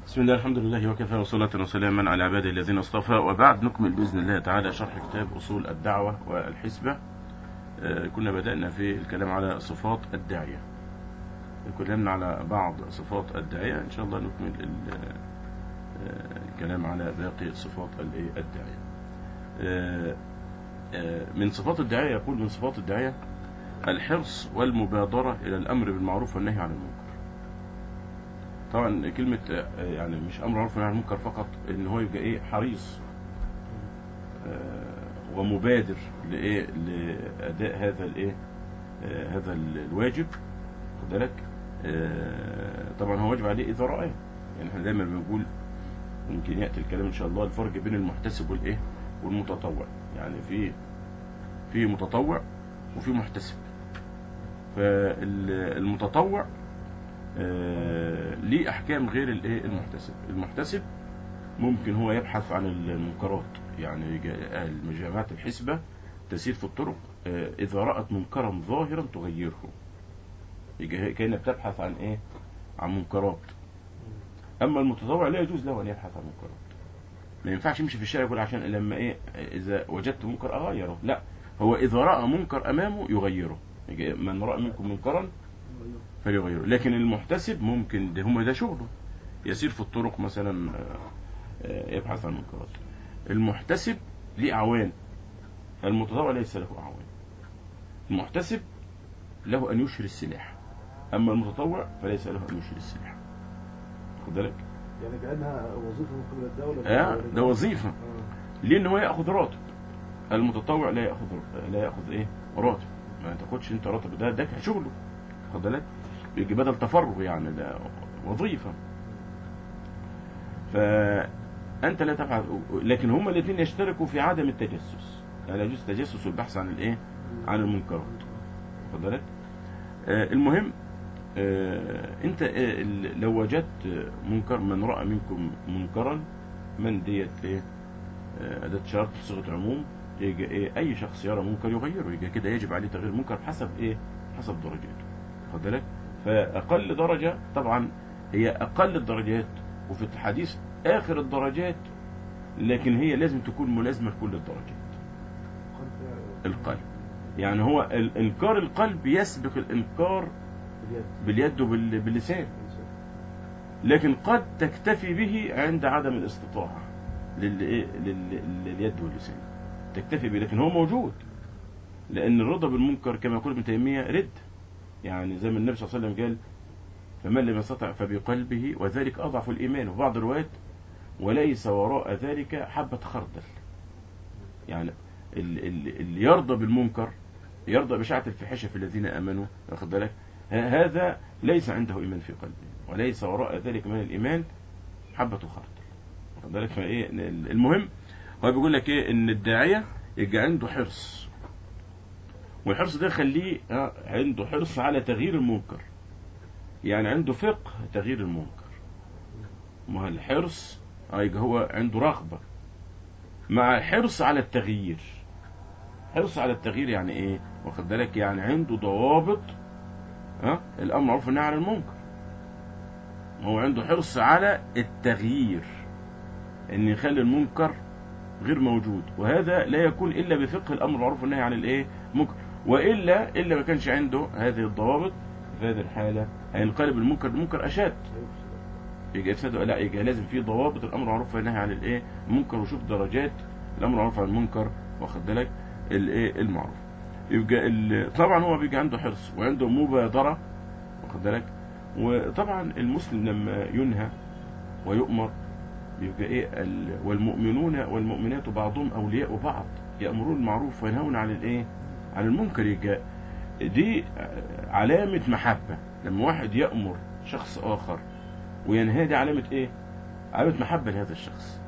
بسم الله الحمد لله وكفى وصلاة وسلاما على عباده الذين اصطفى وبعد نكمل بإذن الله تعالى شرح كتاب أصول الدعوة والحسبة آه، كنا بدأنا في الكلام على صفات الداعية اتكلمنا على بعض صفات الداعية إن شاء الله نكمل ال- آه، الكلام على باقي صفات الإيه؟ الداعية آه، آه، من صفات الداعية يقول من صفات الداعية الحرص والمبادرة إلى الأمر بالمعروف والنهي عن المنكر طبعا كلمة آه، يعني مش أمر معروف والنهي عن المنكر فقط إن هو يبقى إيه حريص آه، ومبادر لإيه لأداء هذا الإيه آه، هذا الواجب خد بالك آه، طبعا هو واجب عليه إذا رأى يعني احنا دايما بنقول يمكن يأتي الكلام إن شاء الله الفرق بين المحتسب والإيه والمتطوع يعني في في متطوع وفي محتسب فالمتطوع آه، ليه احكام غير الايه المحتسب المحتسب ممكن هو يبحث عن المنكرات يعني جا- جماعات الحسبة تسير في الطرق آه، إذا رأت منكرا ظاهرا تغيره يبقى هي كأنها بتبحث عن إيه عن منكرات أما المتطوع لا يجوز له أن يبحث عن منكرات ما ينفعش يمشي في الشارع يقول عشان لما إيه إذا وجدت منكر أغيره لا هو إذا رأى منكر أمامه يغيره يبقى من رأى منكم منكرا فليغيره لكن المحتسب ممكن ده هم ده شغله يسير في الطرق مثلا آه، آه، يبحث عن منكرات المحتسب ليه أعوان المتطوع ليس له أعوان المحتسب له أن يشهر السلاح أما المتطوع فليس له أن يشهر السلاح خد بالك يعني كأنها وظيفة من قبل الدولة آه، ده وظيفة آه. ليه ان هو ياخذ راتب المتطوع لا ياخذ لا ياخذ ايه راتب ما تاخدش انت راتب ده ده شغله خد بالك يجي بدل تفرغ يعني ده وظيفه فانت لا تفعل لكن هما الاثنين يشتركوا في عدم التجسس يعني لا يجوز التجسس والبحث عن الايه عن المنكرات خد بالك آه المهم آه انت آه ال- لو وجدت منكر من راى منكم منكرا من ديت ايه آه، أداة شرط صيغة عموم يجي إيه أي شخص يرى منكر يغيره يجي كده يجب عليه تغيير المنكر حسب إيه حسب درجاته خد بالك فأقل درجة طبعا هي أقل الدرجات وفي الحديث آخر الدرجات لكن هي لازم تكون ملازمة لكل الدرجات قلب- القلب يعني هو الإنكار القلب يسبق الإنكار باليد باليد وباللسان لكن قد تكتفي به عند عدم الاستطاعة لل... إيه؟ لل... لليد واللسان تكتفي به لكن هو موجود لأن الرضا بالمنكر كما يقول ابن تيمية رد يعني زي ما النبي صلى الله عليه وسلم قال فمن لم يستطع فبقلبه وذلك أضعف الإيمان وفي بعض الروايات وليس وراء ذلك حبة خردل يعني ال- ال- اللي يرضى بالمنكر يرضى بشاعة الفحشة في الذين آمنوا واخد بالك ه- هذا ليس عنده إيمان في قلبه وليس وراء ذلك من الإيمان حبة خردل واخد بالك فإيه ال- المهم هو بيقول لك إيه إن الداعية يبقى عنده حرص والحرص ده يخليه آه، عنده حرص على تغيير المنكر يعني عنده فقه تغيير المنكر ما هو الحرص آه، يبقى هو عنده رغبة مع حرص على التغيير حرص على التغيير يعني ايه واخد بالك يعني عنده ضوابط ها الامر معروف والنهي عن المنكر هو عنده حرص على التغيير ان يخلي المنكر غير موجود وهذا لا يكون الا بفقه الامر المعروف والنهي عن الايه منكر والا الا ما كانش عنده هذه الضوابط في هذه الحاله هينقلب المنكر بمنكر اشد يجي افساده لا يجي لازم في ضوابط الامر معروف والنهي عن الايه المنكر وشوف درجات الامر معروف عن المنكر واخد بالك الايه المعروف يبقى ال- طبعا هو بيجي عنده حرص وعنده مبادره واخد بالك وطبعا المسلم لما ينهى ويؤمر يبقى ايه ال- والمؤمنون والمؤمنات بعضهم اولياء بعض يامرون بالمعروف وينهون عن الايه عن المنكر يبقى دي علامه محبه لما واحد يامر شخص اخر وينهى دي علامه ايه علامه محبه لهذا الشخص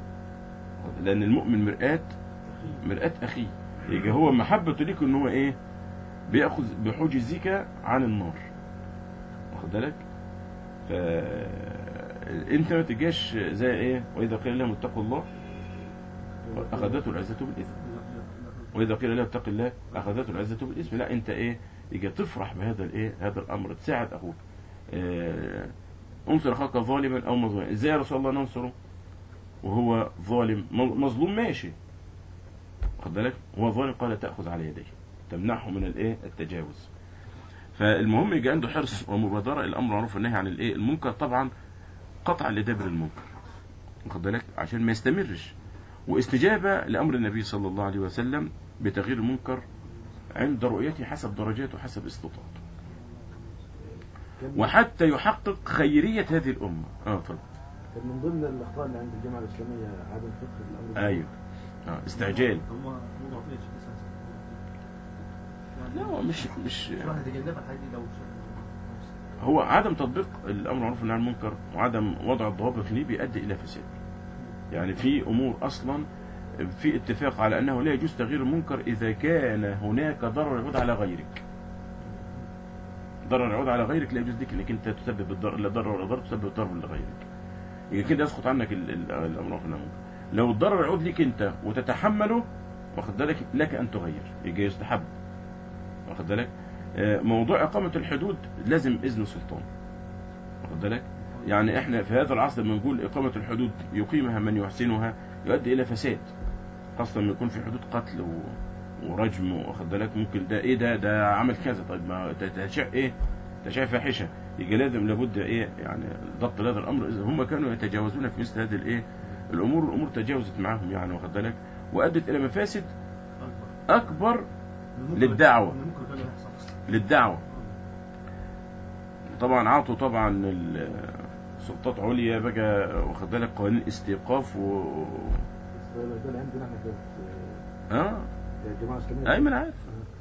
لان المؤمن مرآة مرآة اخيه يبقى هو محبته ليك ان هو ايه بياخذ بحجزك عن النار واخد بالك ف انت ما تجيش زي ايه واذا قيل لهم اتقوا الله اخذته العزه بالاثم واذا قيل له اتق الله اخذته العزه بالاثم لا انت ايه يجي تفرح بهذا الايه هذا الامر تساعد اخوك آه، انصر اخاك ظالما او مظلوما ازاي يا رسول الله ننصره وهو ظالم م- مظلوم ماشي واخد بالك هو ظالم قال تاخذ على يديه تمنعه من الايه التجاوز فالمهم يجي عنده حرص ومبادره الامر معروف والنهي عن الايه المنكر طبعا قطع لدبر المنكر واخد بالك عشان ما يستمرش واستجابه لامر النبي صلى الله عليه وسلم بتغيير المنكر عند رؤيته حسب درجاته وحسب استطاعته كان وحتى يحقق خيريه هذه الامه اه اتفضل كان من ضمن الاخطاء اللي عند الجامعه الاسلاميه عدم فقه الامر ايوه آه استعجال هم مو معطيش تسع لا هو مش مش الواحد يتجنبها الحاجات دي لو هو عدم تطبيق الامر معروف والنهي عن المنكر وعدم وضع الضوابط ليه بيؤدي الى فساد يعني في امور اصلا في اتفاق على انه لا يجوز تغيير المنكر اذا كان هناك ضرر يعود على غيرك ضرر يعود على غيرك لا يجوز لك انك انت تسبب الضرر لا ضرر ولا ضرر تسبب ضرر لغيرك يبقى كده يسقط عنك ال- ال- الامر معروف والنهي عن المنكر لو الضرر يعود لك انت وتتحمله واخد بالك لك ان تغير يبقى يستحب واخد بالك آه، موضوع إقامة الحدود لازم إذن سلطان واخد بالك يعني إحنا في هذا العصر لما نقول إقامة الحدود يقيمها من يحسنها يؤدي إلى فساد خاصة لما يكون في حدود قتل و... ورجم واخد بالك ممكن ده إيه ده ده عمل كذا طيب ما ده ده شيء إيه ده شيء فاحشة يبقى لازم لابد إيه يعني ضبط هذا الأمر إذا هم كانوا يتجاوزون في مثل هذه الإيه الأمور الأمور تجاوزت معهم يعني واخد بالك وأدت إلى مفاسد اكبر أكبر المنكر- للدعوة. المنكر كان يحصل للدعوة طبعا عطوا طبعا ال- سلطات عليا بقى واخد بالك قوانين استيقاف و بس ده ده اللي عندنا احنا كانت آه، اه الجماعه الاسلاميه اي ما انا عارف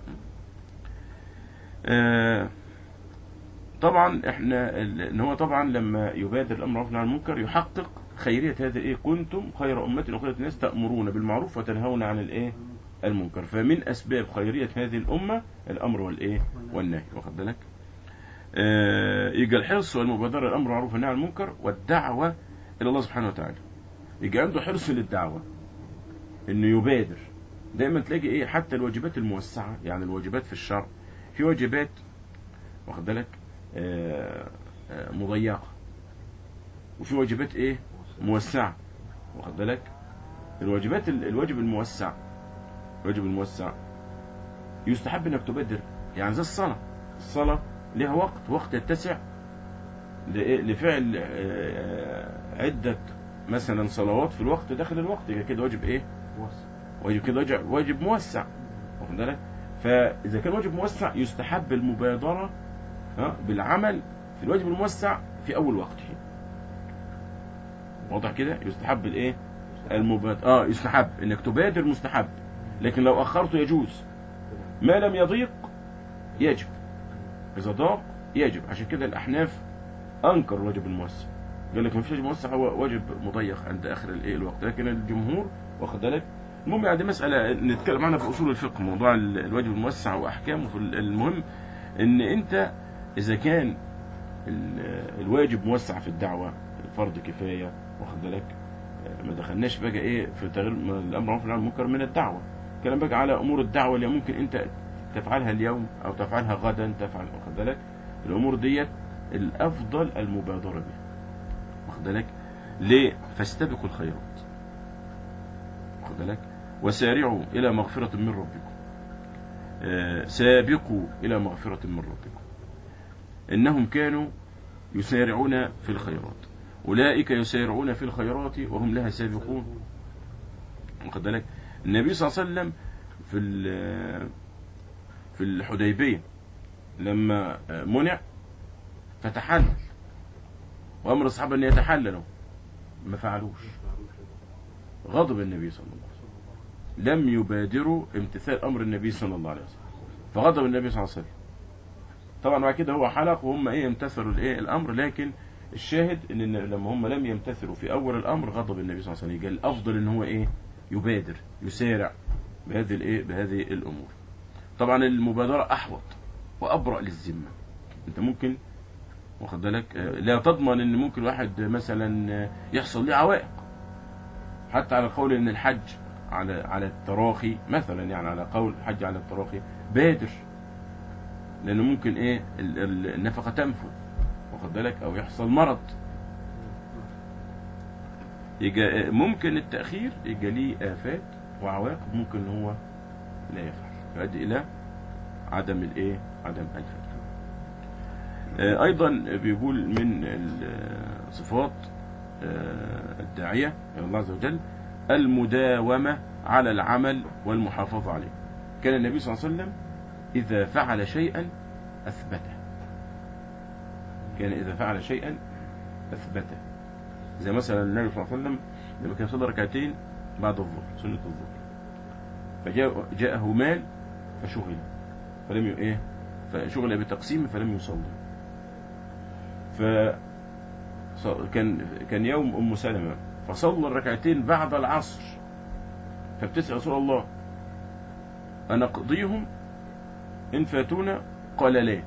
آه طبعا احنا ال- ان هو طبعا لما يبادر الامر بالمعروف والنهي عن المنكر يحقق خيريه هذا ايه كنتم خير امه اخرجت الناس تامرون بالمعروف وتنهون عن الايه المنكر فمن اسباب خيريه هذه الامه الامر والايه والنهي واخد بالك آه يجي الحرص والمبادره الامر بالمعروف والنهي عن المنكر والدعوه الى الله سبحانه وتعالى يجي عنده حرص للدعوه انه يبادر دايما تلاقي ايه حتى الواجبات الموسعه يعني الواجبات في الشرع في واجبات واخد بالك آه، آه، مضيقه وفي واجبات ايه موسعه واخد بالك الواجبات ال- الواجب الموسع الواجب الموسع يستحب انك تبادر يعني زي الصلاه الصلاه لها وقت وقت يتسع لإيه؟ لفعل آه، عده مثلا صلوات في الوقت داخل الوقت يبقى كده واجب ايه موسع واجب كده واجب, واجب موسع واخد بالك فاذا كان واجب موسع يستحب المبادره ها بالعمل في الواجب الموسع في اول وقته واضح كده يستحب الايه المبادره اه يستحب انك تبادر مستحب لكن لو اخرته يجوز ما لم يضيق يجب اذا ضاق يجب عشان كده الاحناف انكر الواجب الموسع قال لك ما فيش واجب موسع هو واجب مضيق عند اخر الايه الوقت لكن الجمهور واخد بالك المهم يعني دي مسألة نتكلم عنها في أصول الفقه موضوع ال- الواجب الموسع وأحكامه في ال- المهم إن أنت إذا كان ال- الواجب موسع في الدعوة فرض كفاية واخد بالك آه، ما دخلناش بقى إيه في تغيير ما الأمر معروف والنهي عن المنكر من الدعوة كلام بقى على أمور الدعوة اللي ممكن أنت تفعلها اليوم أو تفعلها غدا تفعل واخد بالك الأمور ديت الأفضل المبادرة بها واخد بالك ليه فاستبقوا الخيرات واخد بالك وسارعوا إلى مغفرة من ربكم آه، سابقوا إلى مغفرة من ربكم إنهم كانوا يسارعون في الخيرات أولئك يسارعون في الخيرات وهم لها سابقون واخد بالك النبي صلى الله عليه وسلم في ال- في الحديبية لما آه، منع فتحلل وأمر الصحابة أن يتحللوا ما فعلوش غضب النبي صلى الله عليه وسلم لم يبادروا امتثال امر النبي صلى الله عليه وسلم فغضب النبي صلى الله عليه وسلم طبعا بعد كده هو حلق وهم ايه امتثلوا الايه الامر لكن الشاهد ان إن لما هم لم يمتثلوا في اول الامر غضب النبي صلى الله عليه وسلم قال الافضل ان هو ايه يبادر يسارع بهذه الايه بهذه الامور طبعا المبادره احوط وابرأ للذمه انت ممكن واخد بالك آه، لا تضمن ان ممكن واحد مثلا آه، يحصل له عوائق حتى على قول ان الحج على على التراخي مثلا يعني على قول الحج على التراخي بادر لانه ممكن ايه ال- ال- النفقه تنفذ واخد بالك او يحصل مرض يجا ممكن التأخير يجي ليه آفات وعواقب ممكن ان هو لا يفعل يؤدي إلى عدم الايه عدم الفتح آه، ايضا بيقول من ال- صفات آه، الداعية الى الله عز وجل المداومة على العمل والمحافظة عليه كان النبي صلى الله عليه وسلم إذا فعل شيئا أثبته كان إذا فعل شيئا أثبته زي مثلا النبي صلى الله عليه وسلم لما كان يصلي ركعتين بعد الظهر سنة الظهر فجاء جاءه مال فشغل فلم ي... ايه فشغل بتقسيمه فلم يصلي ف ص- كان كان يوم ام سلمة فصلى الركعتين بعد العصر فبتسأل رسول الله أنا أقضيهم إن فاتونا قال لا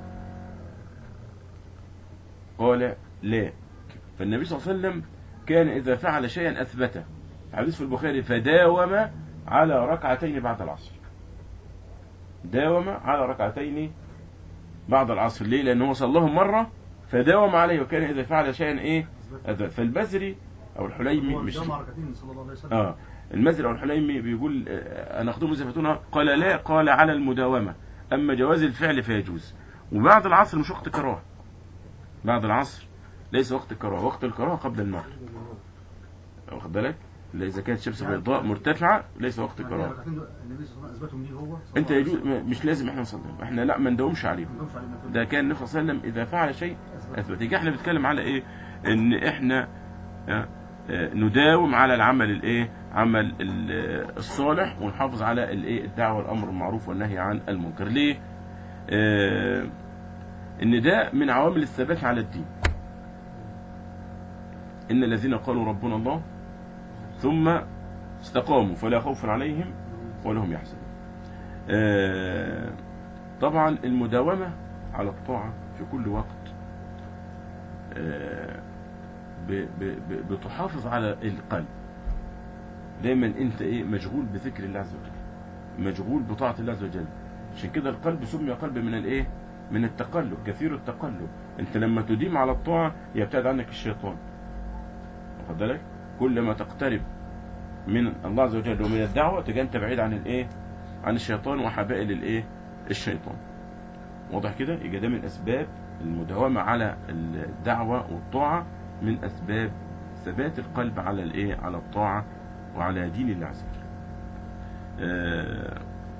قال لا فالنبي صلى الله عليه وسلم كان إذا فعل شيئا أثبته حديث في البخاري فداوم على ركعتين بعد العصر داوم على ركعتين بعد العصر ليه لأنه هو صلاهم مرة فداوم عليه وكان إذا فعل شيئا إيه أثبت. فالبزري أو الحليمي هو مش جمع ركعتين صلى الله عليه وسلم اه المزري او الحليمي بيقول آه، انا اخدمه زفتونها قال لا قال على المداومه اما جواز الفعل فيجوز وبعد العصر مش وقت كراهه بعد العصر ليس وقت الكراهه وقت الكراهه قبل المغرب واخد بالك لا اذا كانت شمس بيضاء مرتفعه ليس وقت يعني الكراهه الركعتين دول النبي صلى الله عليه وسلم اثبتهم ليه هو صلى انت الله عليه يجوز وسلم. مش لازم احنا نصلي احنا لا ما نداومش عليهم ما عندهمش عليه ما ده كان النبي صلى الله عليه وسلم اذا فعل شيء أثبت. اثبت يبقى احنا بنتكلم على ايه ان احنا آه، آه، نداوم على العمل الايه عمل ال- آه، الصالح ونحافظ على الايه الدعوه الامر المعروف والنهي عن المنكر ليه آه، ان ده من عوامل الثبات على الدين ان الذين قالوا ربنا الله ثم استقاموا فلا خوف عليهم ولا هم يحزنون آه، طبعا المداومة على الطاعة في كل وقت آه، ب- ب- ب- بتحافظ على القلب دايما انت ايه مشغول بذكر الله عز وجل مشغول بطاعة الله عز وجل عشان كده القلب سمي قلب من الايه من التقلب كثير التقلب انت لما تديم على الطاعة يبتعد عنك الشيطان واخد بالك كل ما تقترب من الله عز وجل ومن الدعوة تبقى انت بعيد عن الايه عن الشيطان وحبائل الايه الشيطان واضح كده يبقى ده من اسباب المداومة على الدعوة والطاعة من اسباب ثبات القلب على الايه على الطاعة وعلى دين الله عز وجل آه،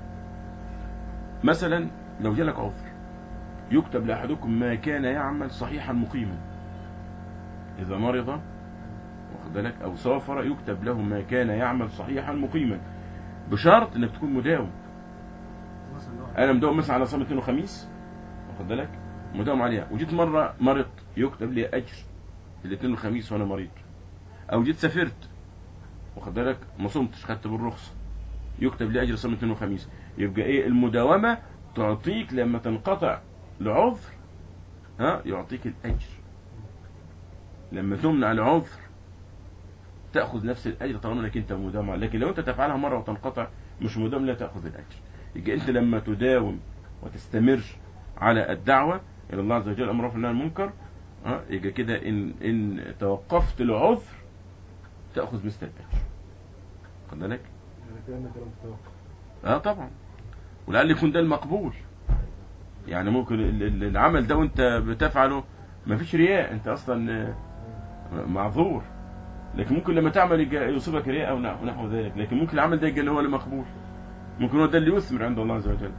مثلا لو جالك عذر يكتب لأحدكم ما كان يعمل صحيحا مقيما إذا مرض واخد بالك أو سافر يكتب له ما كان يعمل صحيحا مقيما بشرط إنك تكون مداوم مثلا لو انا مداوم مثلا على صيام اثنين وخميس واخد بالك مداوم عليها وجيت مره مرضت يكتب لي اجر الاثنين والخميس وانا مريض او جيت سافرت واخد بالك ما صمتش خدت بالرخصه يكتب لي اجر صيام اثنين وخميس يبقى ايه المداومه تعطيك لما تنقطع لعذر ها يعطيك الاجر لما تمنع العذر تاخذ نفس الاجر طالما انك انت مداوم عليه. لكن لو انت تفعلها مره وتنقطع مش مداوم لا تاخذ الاجر يبقى انت لما تداوم وتستمر على الدعوه الى الله عز وجل امر بالمعروف والنهي عن المنكر اه يبقى كده ان ان توقفت العذر تاخذ مثل الاجر خد بالك يعني كأنك لم تتوقف اه طبعا ولعل يكون ده المقبول يعني ممكن ال- ال- العمل ده وانت بتفعله ما فيش رياء انت اصلا آه، معذور لكن ممكن لما تعمل يجي- يصيبك رياء او نحو نحو ذلك لكن ممكن العمل ده يجي اللي هو المقبول ممكن هو ده اللي يثمر عند الله عز وجل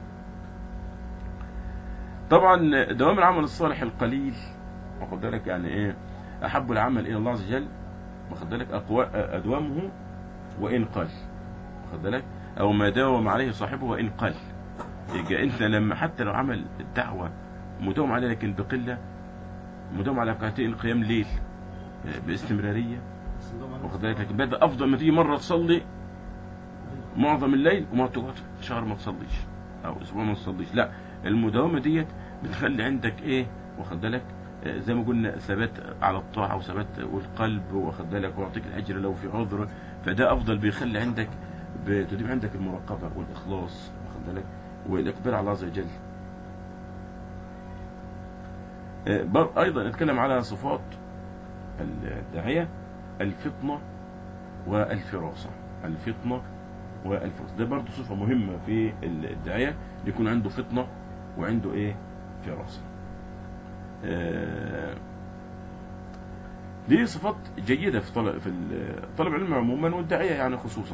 طبعا دوام العمل الصالح القليل واخد بالك يعني ايه احب العمل الى الله عز وجل واخد بالك أقوى ادومه وان قل واخد بالك او ما داوم عليه صاحبه وان قل يبقى انت لما حتى لو عمل الدعوه مداوم عليه لكن بقله مداوم على ركعتين قيام ليل باستمراريه بس ندوم عليه. واخد بالك لكن بدأ افضل ما تيجي مره تصلي معظم الليل وما تقعد شهر ما تصليش او اسبوع ما تصليش لا المداومه ديت بتخلي عندك ايه واخد بالك آه، زي ما قلنا ثبات على الطاعه وثبات والقلب واخد بالك ويعطيك الاجر لو في عذر فده افضل بيخلي عندك بتديم عندك المراقبه والاخلاص واخد بالك والاقبال على الله عز وجل آه، بر- ايضا نتكلم على صفات الداعيه الفطنه والفراسه الفطنه والفراسه ده برضه صفه مهمه في الداعيه يكون عنده فطنه وعنده ايه فراسه آه، دي صفات جيدة في طلب في ال- طلب العلم عموما والداعية يعني خصوصا.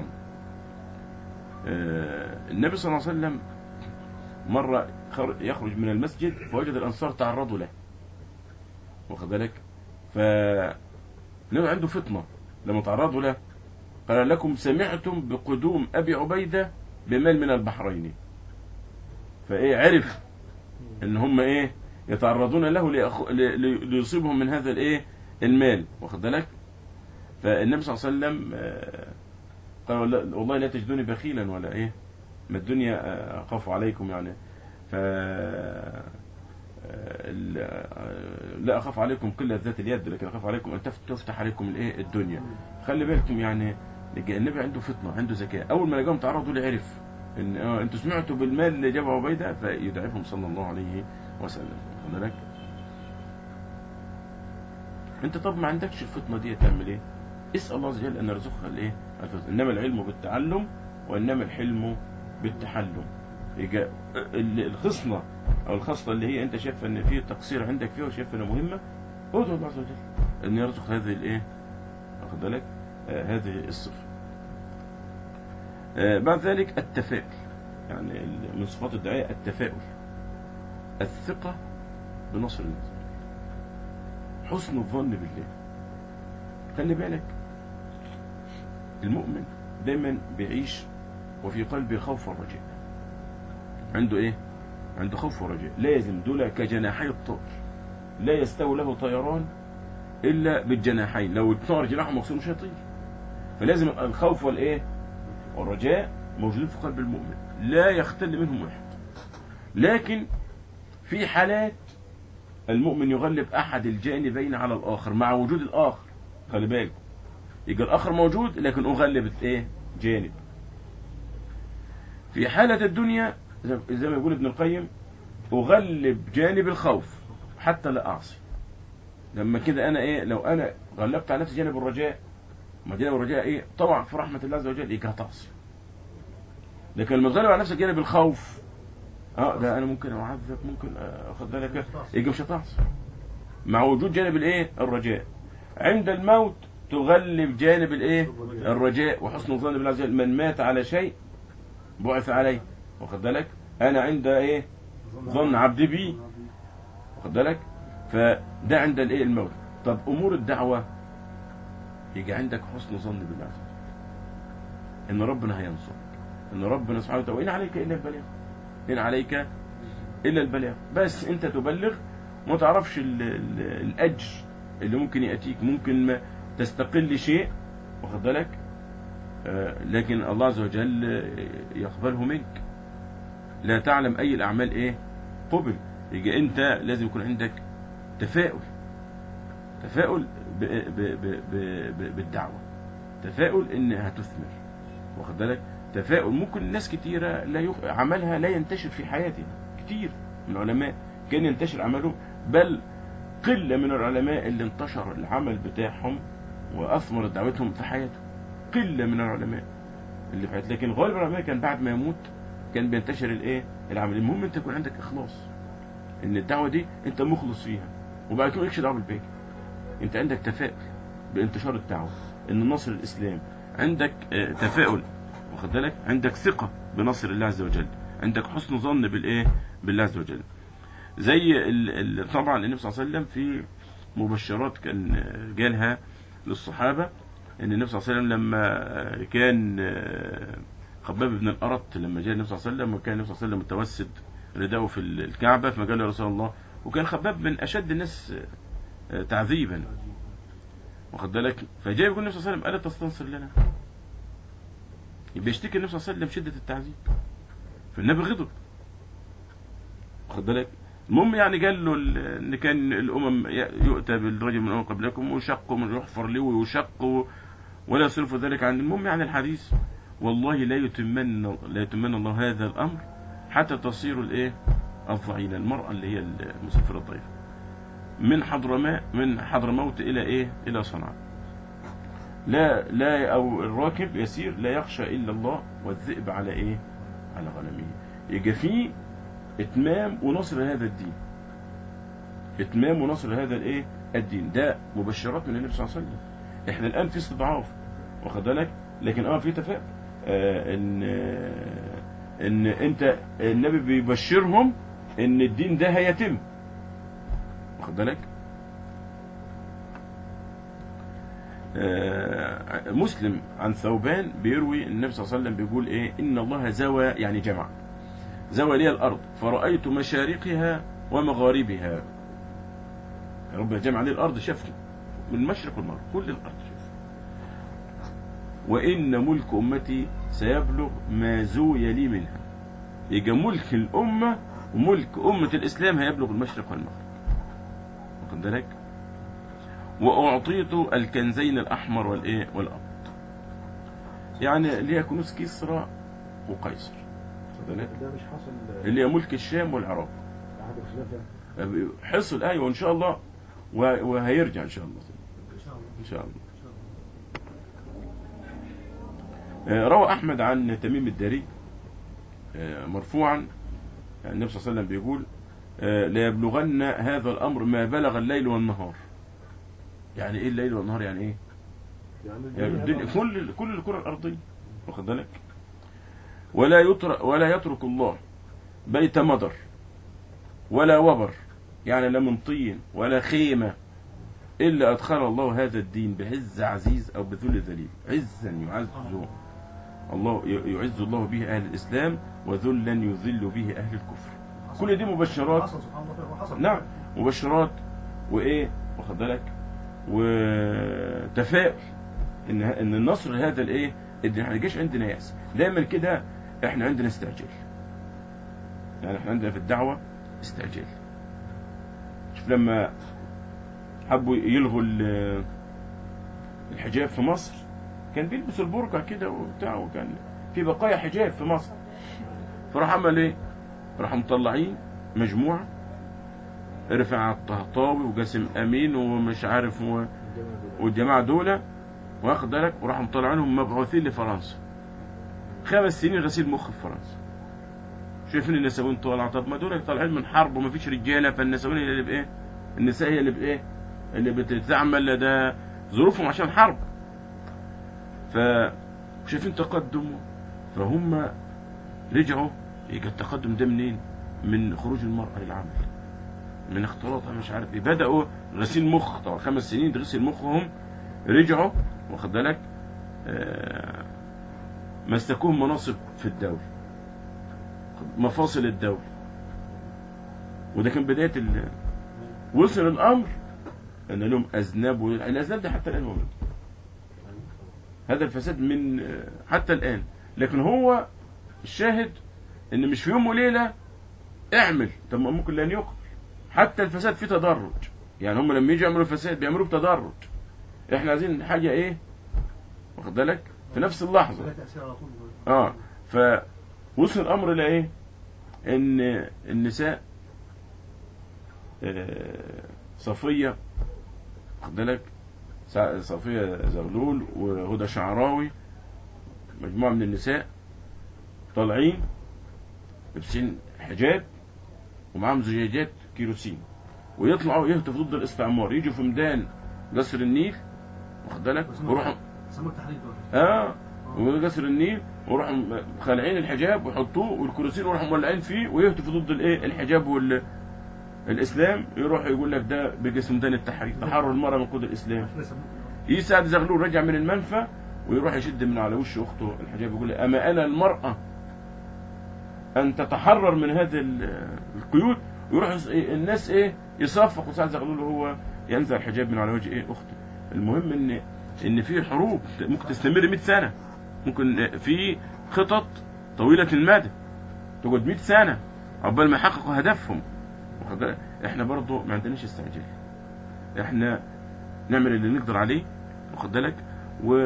آه، النبي صلى الله عليه وسلم مرة خر- يخرج من المسجد فوجد الأنصار تعرضوا له. واخد بالك؟ ف النبي عنده فطنة لما تعرضوا له قال لكم سمعتم بقدوم أبي عبيدة بمال من البحرين. فإيه عرف إن هم إيه يتعرضون له ليأخ... لي- لي- ليصيبهم من هذا الإيه المال واخد بالك فالنبي صلى الله عليه وسلم آه، قال والله- والله لا تجدوني بخيلا ولا ايه ما الدنيا آه، اخاف عليكم يعني ف آه، ال- آه، لا اخاف عليكم قله ذات اليد لكن اخاف عليكم ان تف- تفتح عليكم الايه الدنيا خلي بالكم يعني النبي عنده فطنه عنده ذكاء اول ما لقاهم تعرضوا له عرف ان اه انتوا سمعتوا بالمال اللي جاب عبيده فيدعفهم صلى الله عليه وسلم واخد بالك انت طب ما عندكش الفطنه دي تعمل ايه اسال الله عز وجل ان يرزقها الايه الفطنة. انما العلم بالتعلم وانما الحلم بالتحلم يجا ال- الخصله او الخصله اللي هي انت شايف ان في تقصير عندك فيها وشايف انها مهمه ادعو الله عز وجل ان يرزق هذه الايه واخد بالك آه هذه الصفه آه بعد ذلك التفاؤل يعني ال- من صفات الدعاء التفاؤل الثقه بنصر الله عز وجل. حسن الظن بالله خلي بالك المؤمن دايما بيعيش وفي قلبه خوف ورجاء عنده ايه عنده خوف ورجاء لازم دول كجناحي الطائر لا يستوي له طيران الا بالجناحين لو الطائر جناحه مكسور مش هيطير فلازم الخوف والايه والرجاء موجودين في قلب المؤمن لا يختل منهم واحد لكن في حالات المؤمن يغلب احد الجانبين على الاخر مع وجود الاخر خلي بالك يبقى الاخر موجود لكن اغلب ايه جانب في حالة الدنيا زي زي ما يقول ابن القيم اغلب جانب الخوف حتى لا اعصي لما كده انا ايه لو انا غلبت على نفسي جانب الرجاء ما جانب الرجاء ايه طبعا في رحمة الله عز وجل يبقى هتعصي لكن لما تغلب على نفسك جانب الخوف اه ده انا ممكن اعذب ممكن اخد بالك يبقى مش هتعصي مع وجود جانب الايه الرجاء عند الموت تغلب جانب الايه الرجاء وحسن الظن بالله عز وجل من مات على شيء بعث عليه واخد بالك انا عند ايه ظن عبدي بي واخد بالك فده عند الايه الموت طب امور الدعوه يجي عندك حسن ظن بالله عز وجل ان ربنا هينصر ان ربنا سبحانه وتعالى وان عليك الا البلاغ ان عليك الا البلاغ بس انت تبلغ ما تعرفش ال ال الاجر اللي ممكن ياتيك ممكن ما تستقل شيء واخد بالك آه، لكن الله عز وجل آه، يقبله منك لا تعلم اي الاعمال ايه قبل يجي انت لازم يكون عندك تفاؤل تفاؤل ب ب ب ب ب بالدعوه تفاؤل انها تثمر واخد بالك تفاؤل ممكن ناس كتيره لا يخ... عملها لا ينتشر في حياتها كتير من العلماء كان ينتشر عملهم بل قله من العلماء اللي انتشر العمل بتاعهم واثمرت دعوتهم في حياتهم قله من العلماء اللي في حياتهم لكن غالب العلماء كان بعد ما يموت كان بينتشر الايه العمل المهم انت يكون عندك اخلاص ان الدعوه دي انت مخلص فيها وبعد كده مالكش دعوه بالباقي انت عندك تفاؤل بانتشار الدعوه ان نصر الاسلام عندك آه، تفاؤل واخد بالك عندك ثقه بنصر الله عز وجل عندك حسن ظن بالايه بالله عز وجل زي ال... ال... طبعا النبي صلى الله عليه وسلم في مبشرات كان آه، جالها للصحابه ان النبي صلى الله عليه وسلم لما آه، كان آه، خباب بن الأرط لما جاء النبي صلى الله عليه وسلم وكان النبي صلى الله عليه وسلم متوسد رداءه في الكعبة فما قال يا رسول الله وكان خباب من أشد الناس آه، تعذيبا واخد بالك فجاء يقول النبي صلى الله عليه وسلم ألا تستنصر لنا يبقى يشتكي النبي صلى الله عليه وسلم شدة التعذيب فالنبي غضب واخد بالك المهم يعني قال له ال- ان كان الامم ي- يؤتى بالرجل من الامم قبلكم ويشق من يحفر له ويشق و- ولا يصرف ذلك عن المهم يعني الحديث والله لا يتمن لا يتمن الله هذا الامر حتى تصير الايه الضعينه المراه اللي هي المسافره الضعيفه من حضرماء من حضرموت الى ايه الى صنعاء لا لا او الراكب يسير لا يخشى الا الله والذئب على ايه على غنمه يبقى في اتمام ونصر هذا الدين اتمام ونصر هذا الايه الدين ده مبشرات من النبي صلى الله عليه وسلم احنا الان في استضعاف واخد بالك لكن اه في تفاؤل آه ان آه ان انت النبي بيبشرهم ان الدين ده هيتم واخد بالك آه، مسلم عن ثوبان بيروي النبي صلى الله عليه وسلم بيقول ايه ان الله زوى يعني جمع زوى لي الارض فرأيت مشارقها ومغاربها ربنا جمع لي الارض شافني من المشرق والمغرب كل الارض شاف وان ملك امتي سيبلغ ما زوي لي منها يبقى ملك الامه وملك امه الاسلام هيبلغ المشرق والمغرب واخد بالك واعطيت الكنزين الاحمر والايه والابيض يعني اللي هي كنوز كسرى وقيصر واخد بالك ده مش حصل اللي هي ملك الشام والعراق عهد الخلافه حصل ايوه وان شاء الله و- وهيرجع ان شاء الله ان شاء الله ان شاء الله ان شاء الله آه، روى احمد عن تميم الداري آه، مرفوعا النبي صلى الله عليه وسلم بيقول آه، ليبلغن هذا الامر ما بلغ الليل والنهار يعني ايه الليل والنهار يعني ايه يعني يعني الدنيا الدنيا كل كل الكره الارضيه واخد بالك ولا يترك ولا يترك الله بيت مدر ولا وبر يعني لا من طين ولا خيمه الا ادخل الله هذا الدين بعز عزيز او بذل ذليل عزا يعز الله يعز الله به اهل الاسلام وذلا يذل به اهل الكفر حصل. كل دي مبشرات حصل سبحان الله فعلا حصل نعم مبشرات وايه واخد بالك وتفاؤل ان ان النصر هذا الايه ان احنا الجيش عندنا يأس دايما كده احنا عندنا استعجال يعني احنا عندنا في الدعوه استعجال شوف لما حبوا يلغوا ال- الحجاب في مصر كان بيلبسوا البرقع كده وبتاع وكان في بقايا حجاب في مصر فراح عمل ايه راحوا مطلعين مجموعه رفع الطهطاوي وجاسم امين ومش عارف و... الجامعة دي. والجماعه دول واخد بالك وراحوا مطلعينهم مبعوثين لفرنسا خمس سنين غسيل مخ في فرنسا شايفين النسوين طالعه طب ما دول طالعين من حرب وما فيش رجاله فالنسوين هي اللي بايه النساء هي اللي بايه اللي بتتعمل ده ظروفهم عشان حرب ف شايفين تقدم فهم رجعوا يبقى التقدم ده منين من خروج المرأة للعمل من اختلاطها مش عارف ايه بدأوا غسيل مخ طبعا خمس سنين غسيل مخهم رجعوا واخد بالك آه، مسكوهم مناصب في الدولة مفاصل الدولة وده كان بداية ال... وصل الأمر أن لهم أذناب و... الأذناب دي حتى الآن موجودة هذا الفساد من آه، حتى الآن لكن هو الشاهد ان مش في يوم وليله اعمل طب ما ممكن لن يقبل حتى الفساد فيه تدرج يعني هم لما يجوا يعملوا فساد بيعملوه بتدرج احنا عايزين حاجه ايه واخد بالك في نفس اللحظه لا تأثير على طول اه فوصل الامر الى ايه ان النساء آه، صفيه واخد بالك سع- صفيه زغلول وهدى شعراوي مجموعه من النساء طالعين لابسين حجاب ومعاهم زجاجات كيروسين ويطلعوا يهتفوا ضد الاستعمار يجوا في ميدان قصر النيل واخد بالك ويروحوا سموه التحريك دول اه وقصر النيل ويروحوا خالعين الحجاب ويحطوه والكرسي ويروحوا مولعين فيه ويهتفوا ضد الايه الحجاب وال الاسلام يروح يقول لك ده بقسم ميدان التحرير تحرر المراه من قيود الاسلام عشان يسموه يسعد زغلول رجع من المنفى ويروح يشد من على وش اخته الحجاب يقول لها اما انا المراه ان تتحرر من هذه ال- القيود ويروح يص- الناس ايه يصفق وسعد زغلول وهو ينزع الحجاب من على وجه ايه اخته المهم ان ان في حروب ممكن تستمر 100 سنه ممكن في خطط طويله المدى تقعد 100 سنه عقبال ما يحققوا هدفهم واخد بالك؟ احنا برضو ما عندناش استعجال احنا نعمل اللي نقدر عليه واخد بالك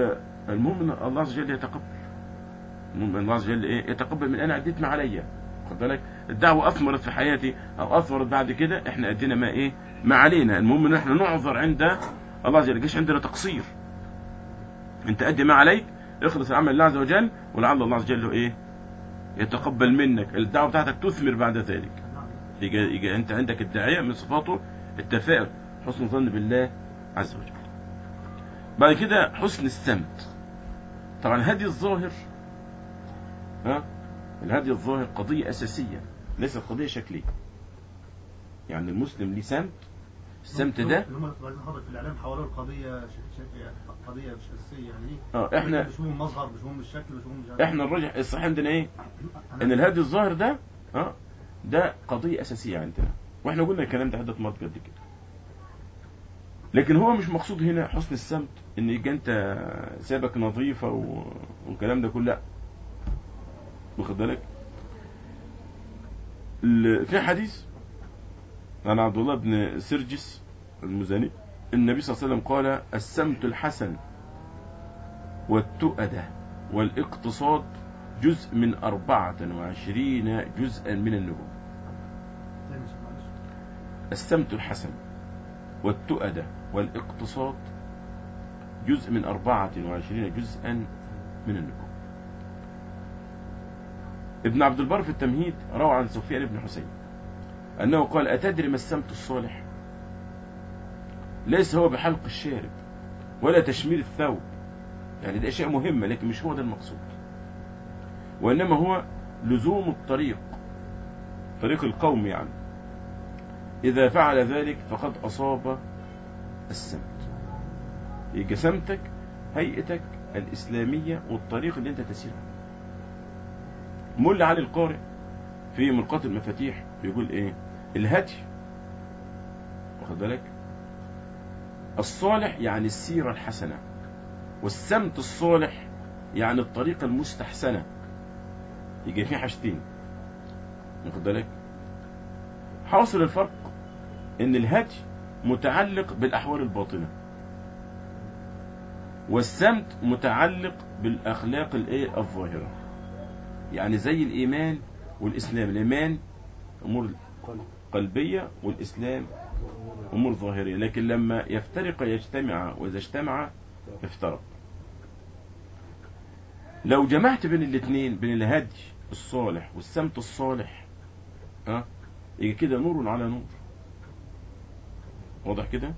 والمهم ان الله عز وجل يتقبل المهم ان الله عز وجل ايه يتقبل من انا اديت ما عليا واخد بالك الدعوه اثمرت في حياتي او اثمرت بعد كده احنا ادينا ما ايه ما علينا المهم ان احنا نعذر عند الله عز وجل مش عندنا تقصير انت ادي ما عليك اخلص العمل لله عز وجل ولعل الله عز وجل ايه يتقبل منك الدعوه بتاعتك تثمر بعد ذلك نعم يجي, يجي انت عندك الداعيه من صفاته التفاؤل حسن الظن بالله عز وجل بعد كده حسن السمت طبعا هدي الظاهر ها الهدي الظاهر قضيه اساسيه ليست قضيه شكليه يعني المسلم ليه سمت السمت ده اللي هم عايزين حضرتك في الاعلام حولوا القضيه ش... ش... يعني قضيه مش اساسيه يعني ايه اه احنا مش مهم المظهر مش مهم الشكل مش مهم مش عارف احنا الراجح الصحيح عندنا ايه أنا- ان الهدي الظاهر ده اه ده قضيه اساسيه عندنا واحنا قلنا الكلام ده عده مرات قبل كده لكن هو مش مقصود هنا حسن السمت ان يبقى انت ثيابك نظيفه و... والكلام ده كله لا واخد بالك ال- في حديث عن عبد الله بن سرجس المزني النبي صلى الله عليه وسلم قال السمت الحسن والتؤدة والاقتصاد جزء من أربعة وعشرين جزءا من النبوة تاني عشان معلش. السمت الحسن والتؤدة والاقتصاد جزء من أربعة وعشرين جزءا من النبوة ابن عبد البر في التمهيد روى عن سفيان بن حسين أنه قال أتدري ما السمت الصالح ليس هو بحلق الشارب ولا تشمير الثوب يعني دي أشياء مهمة لكن مش هو ده المقصود وإنما هو لزوم الطريق طريق القوم يعني إذا فعل ذلك فقد أصاب السمت يبقى سمتك هيئتك الإسلامية والطريق اللي أنت تسير عليه. ملا علي القارئ في ملقاة المفاتيح بيقول إيه الهدي واخد بالك الصالح يعني السيرة الحسنة والسمت الصالح يعني الطريقة المستحسنة يجي في حاجتين واخد بالك حاصل الفرق ان الهدي متعلق بالاحوال الباطنه والسمت متعلق بالاخلاق الايه الظاهره يعني زي الايمان والاسلام الايمان امور قلب قلبيه والاسلام امور ظاهريه لكن لما يفترق يجتمع واذا اجتمع يفترق لو جمعت بين الاثنين بين الهدي الصالح والسمت الصالح ها يجي كده نور على نور واضح كده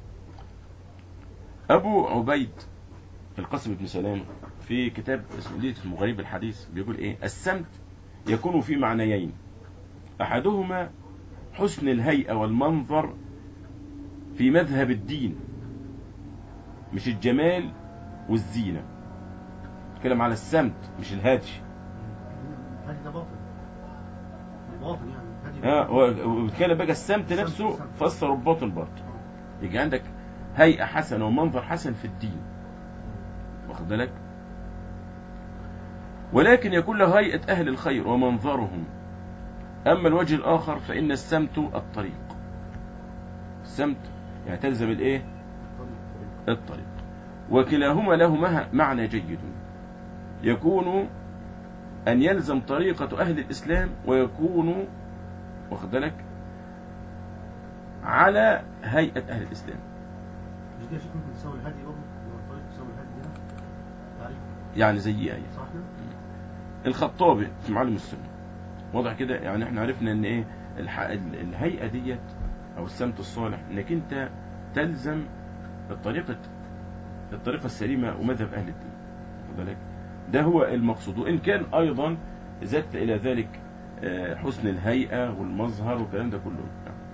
ابو عبيد القاسم بن سلام في كتاب اسمه ليه اسمه غريب الحديث بيقول ايه السمت يكون في معنيين احدهما حسن الهيئه والمنظر في مذهب الدين مش الجمال والزينه نتكلم على السمت مش الهدي الهدي ده باطل باطل يعني الهدي ها باطل. وبيتكلم بقى السمت نفسه فسر الباطل برضه يجي عندك هيئة حسنة ومنظر حسن في الدين واخد بالك ولكن يكون له هيئة أهل الخير ومنظرهم أما الوجه الآخر فإن السمت الطريق السمت يعني تلزم الإيه الطريق وكلاهما له مه- معنى جيد يكون أن يلزم طريقة أهل الإسلام ويكون واخد بالك على هيئة أهل الإسلام مش دي يا شيخ ممكن تساوي الهدي برضه اللي هو الطريق تساوي الهدي هنا تعريف يعني زي آية صح كده؟ الخطابي في معالم السنة واضح كده يعني احنا عرفنا ان ايه الح... ال- الهيئة ديت او السمت الصالح انك انت تلزم الطريقة الطريقة السليمة ومذهب اهل الدين واخد بالك ده هو المقصود وان كان ايضا زدت الى ذلك آه، حسن الهيئة والمظهر والكلام ده كله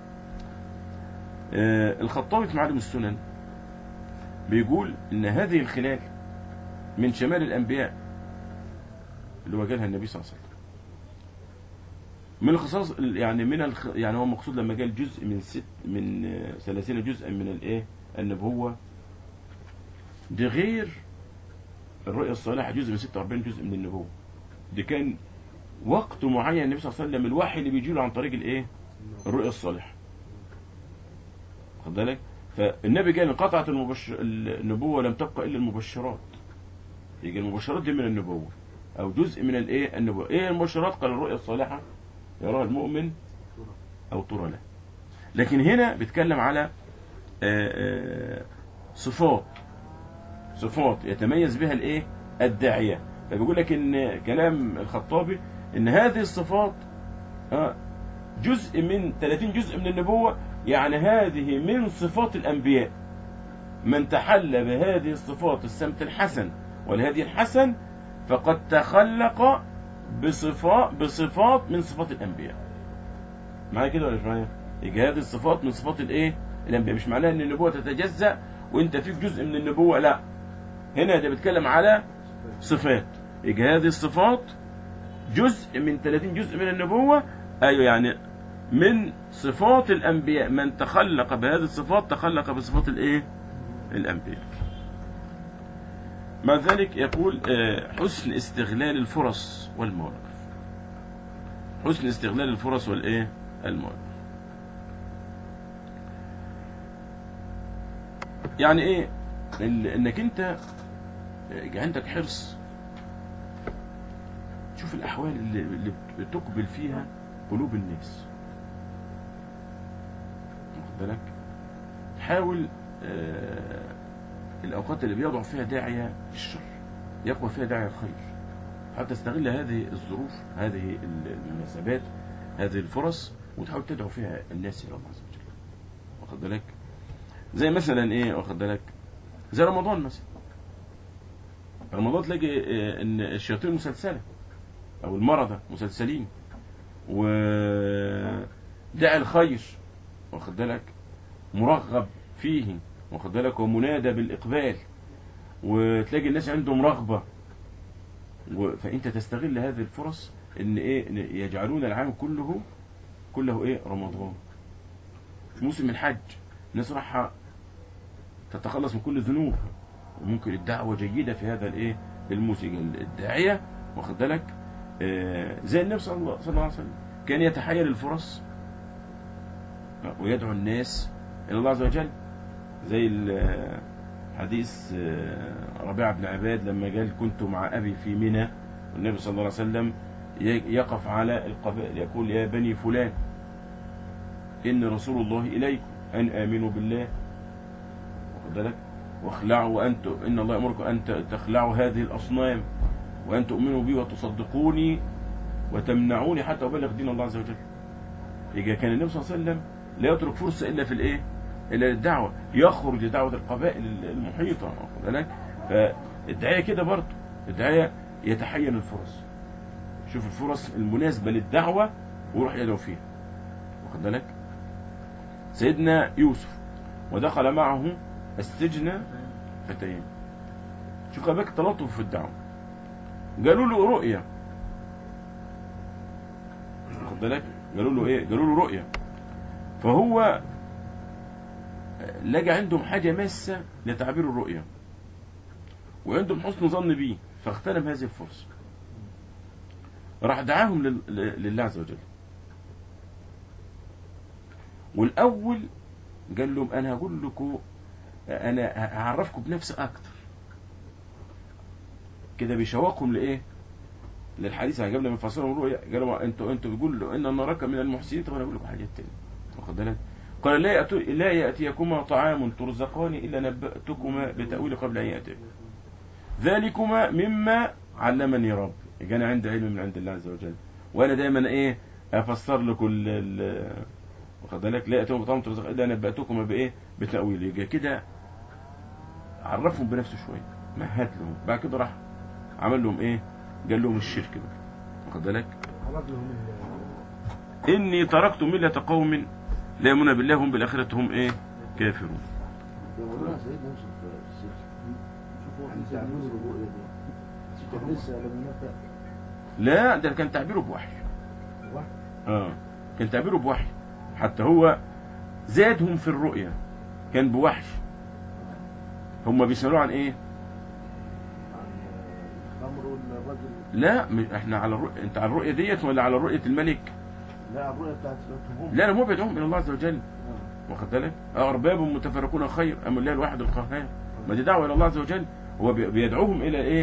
آه، الخطابي في معالم السنن بيقول ان هذه الخلال من شمال الانبياء اللي هو جالها النبي صلى الله عليه وسلم من الخصائص يعني من الخ... يعني هو مقصود لما قال جزء من ست من آه، 30 جزءا من الايه النبوة دي غير الرؤيا الصالحة جزء من 46 جزء من النبوة دي كان وقت معين النبي صلى الله عليه وسلم الوحي اللي بيجي له عن طريق الايه الرؤيا الصالحة خد بالك فالنبي قال انقطعت المبشر النبوة لم تبقى الا المبشرات يجي المبشرات دي من النبوة او جزء من الايه النبوة ايه المبشرات قال الرؤيا الصالحة يراها المؤمن أو ترى له لكن هنا بيتكلم على آه، آه، صفات صفات يتميز بها الايه الداعية فبيقول لك ان كلام الخطابي ان هذه الصفات آه، جزء من 30 جزء من النبوة يعني هذه من صفات الأنبياء من تحلى بهذه الصفات السمت الحسن والهدي الحسن فقد تخلق بصفات بصفات من صفات الأنبياء معايا كده ولا مش معايا؟ يبقى هذه الصفات من صفات الايه؟ الأنبياء مش معناها ان النبوة تتجزأ وانت فيك جزء من النبوة لا هنا ده بيتكلم على صفات يبقى هذه الصفات جزء من 30 جزء من النبوة ايوه يعني من صفات الانبياء من تخلق بهذه الصفات تخلق بصفات الايه الانبياء مع ذلك يقول آه، حسن استغلال الفرص والمواقف حسن استغلال الفرص والايه المواقف يعني ايه ال- انك انت آه، عندك حرص شوف الاحوال اللي, اللي بتقبل فيها قلوب الناس واخد بالك حاول آه، الأوقات اللي بيضع فيها داعية الشر يقوى فيها داعية الخير حتى تستغل هذه الظروف هذه المناسبات هذه الفرص وتحاول تدعو فيها الناس إلى الله عز وجل واخد بالك زي مثلا إيه واخد بالك زي رمضان مثلا رمضان تلاقي آه، إن الشياطين مسلسلة أو المرضى مسلسلين وداعي الخير واخد بالك مرغب فيه واخد بالك ومنادى بالإقبال وتلاقي الناس عندهم رغبة و... فأنت تستغل هذه الفرص إن إيه إن يجعلون العام كله كله إيه رمضان في موسم الحج الناس راح تتخلص من كل الذنوب وممكن الدعوة جيدة في هذا الإيه الموسم الداعية واخد بالك آه، زي النبي صلى الله صلى الله عليه وسلم كان يتحيل الفرص ويدعو الناس إلى الله عز وجل زي ال- حديث آه، ربيعة بن عباد لما قال كنت مع أبي في منى والنبي صلى الله عليه وسلم ي- يقف على القبائل يقول يا بني فلان إن رسول الله إليكم أن آمنوا بالله واخد بالك واخلعوا وأنتم إن الله يأمركم أن ت- تخلعوا هذه الأصنام وأن تؤمنوا بي وتصدقوني وتمنعوني حتى أبلغ دين الله عز وجل يبقى كان النبي صلى الله عليه وسلم لا يترك فرصة إلا في الإيه إلا للدعوة يخرج لدعوة القبائل المحيطة واخد بالك فالدعاية كده برضه الدعاية يتحين الفرص شوف الفرص المناسبة للدعوة ويروح يدعو فيها واخد بالك سيدنا يوسف ودخل معه السجن فتيان شوف خلي بالك تلطف في الدعوة قالوا له رؤيا واخد بالك قالوا له ايه قالوا له رؤيا فهو لقى عندهم حاجة ماسة لتعبير الرؤيا وعندهم حسن ظن بيه فاغتنم هذه الفرصة راح دعاهم لل- ل- لله عز وجل والأول قال لهم أنا هقول لكم أنا هعرفكم بنفسي أكتر كده بيشوقهم لإيه للحديث عن قبل ما يفسروا الرؤيا قالوا انتوا انتوا بيقولوا ان نراك من المحسنين طب انا اقول لكم حاجه تانية واخد بالك قال لا يأتي لا يأتيكما طعام ترزقان إلا نبأتكما بتأويل قبل أن يأتيكم ذلكما مما علمني رب يبقى أنا عندي علم من عند الله عز وجل وأنا دايما إيه أفسر لكم ال- ال- واخد بالك لا يأتيكم طعام ترزقان إلا نبأتكما بإيه بتأويل يبقى كده عرفهم بنفسه شوية مهد لهم بعد كده راح عمل لهم إيه قال لهم الشرك بقى واخد بالك خرج لهم ال- إني تركت ملة قوم لا يؤمنون بالله هم بالآخرة هم إيه كافرون والله سيدنا يوسف في السجن شوفوا عن في تعبير سيدنا يوسف الرؤيا دي كان لسه لم ينبأ لا ده كان تعبيره بوحي واحد اه كان تعبيره بوحي حتى هو زادهم في الرؤيا كان بوحي هم بيسألوه عن ايه عن الخمر والرجل لا مش احنا على الرؤية انت على الرؤية ديت ولا على رؤية الملك لا الرؤيا بتاعت هم لا لا مو بيدعوهم الى الله عز وجل آه. واخد بالك آه، ارباب متفرقون خير ام الله الواحد القهار ما دي دعوه الى الله عز وجل هو بي- بيدعوهم الى ايه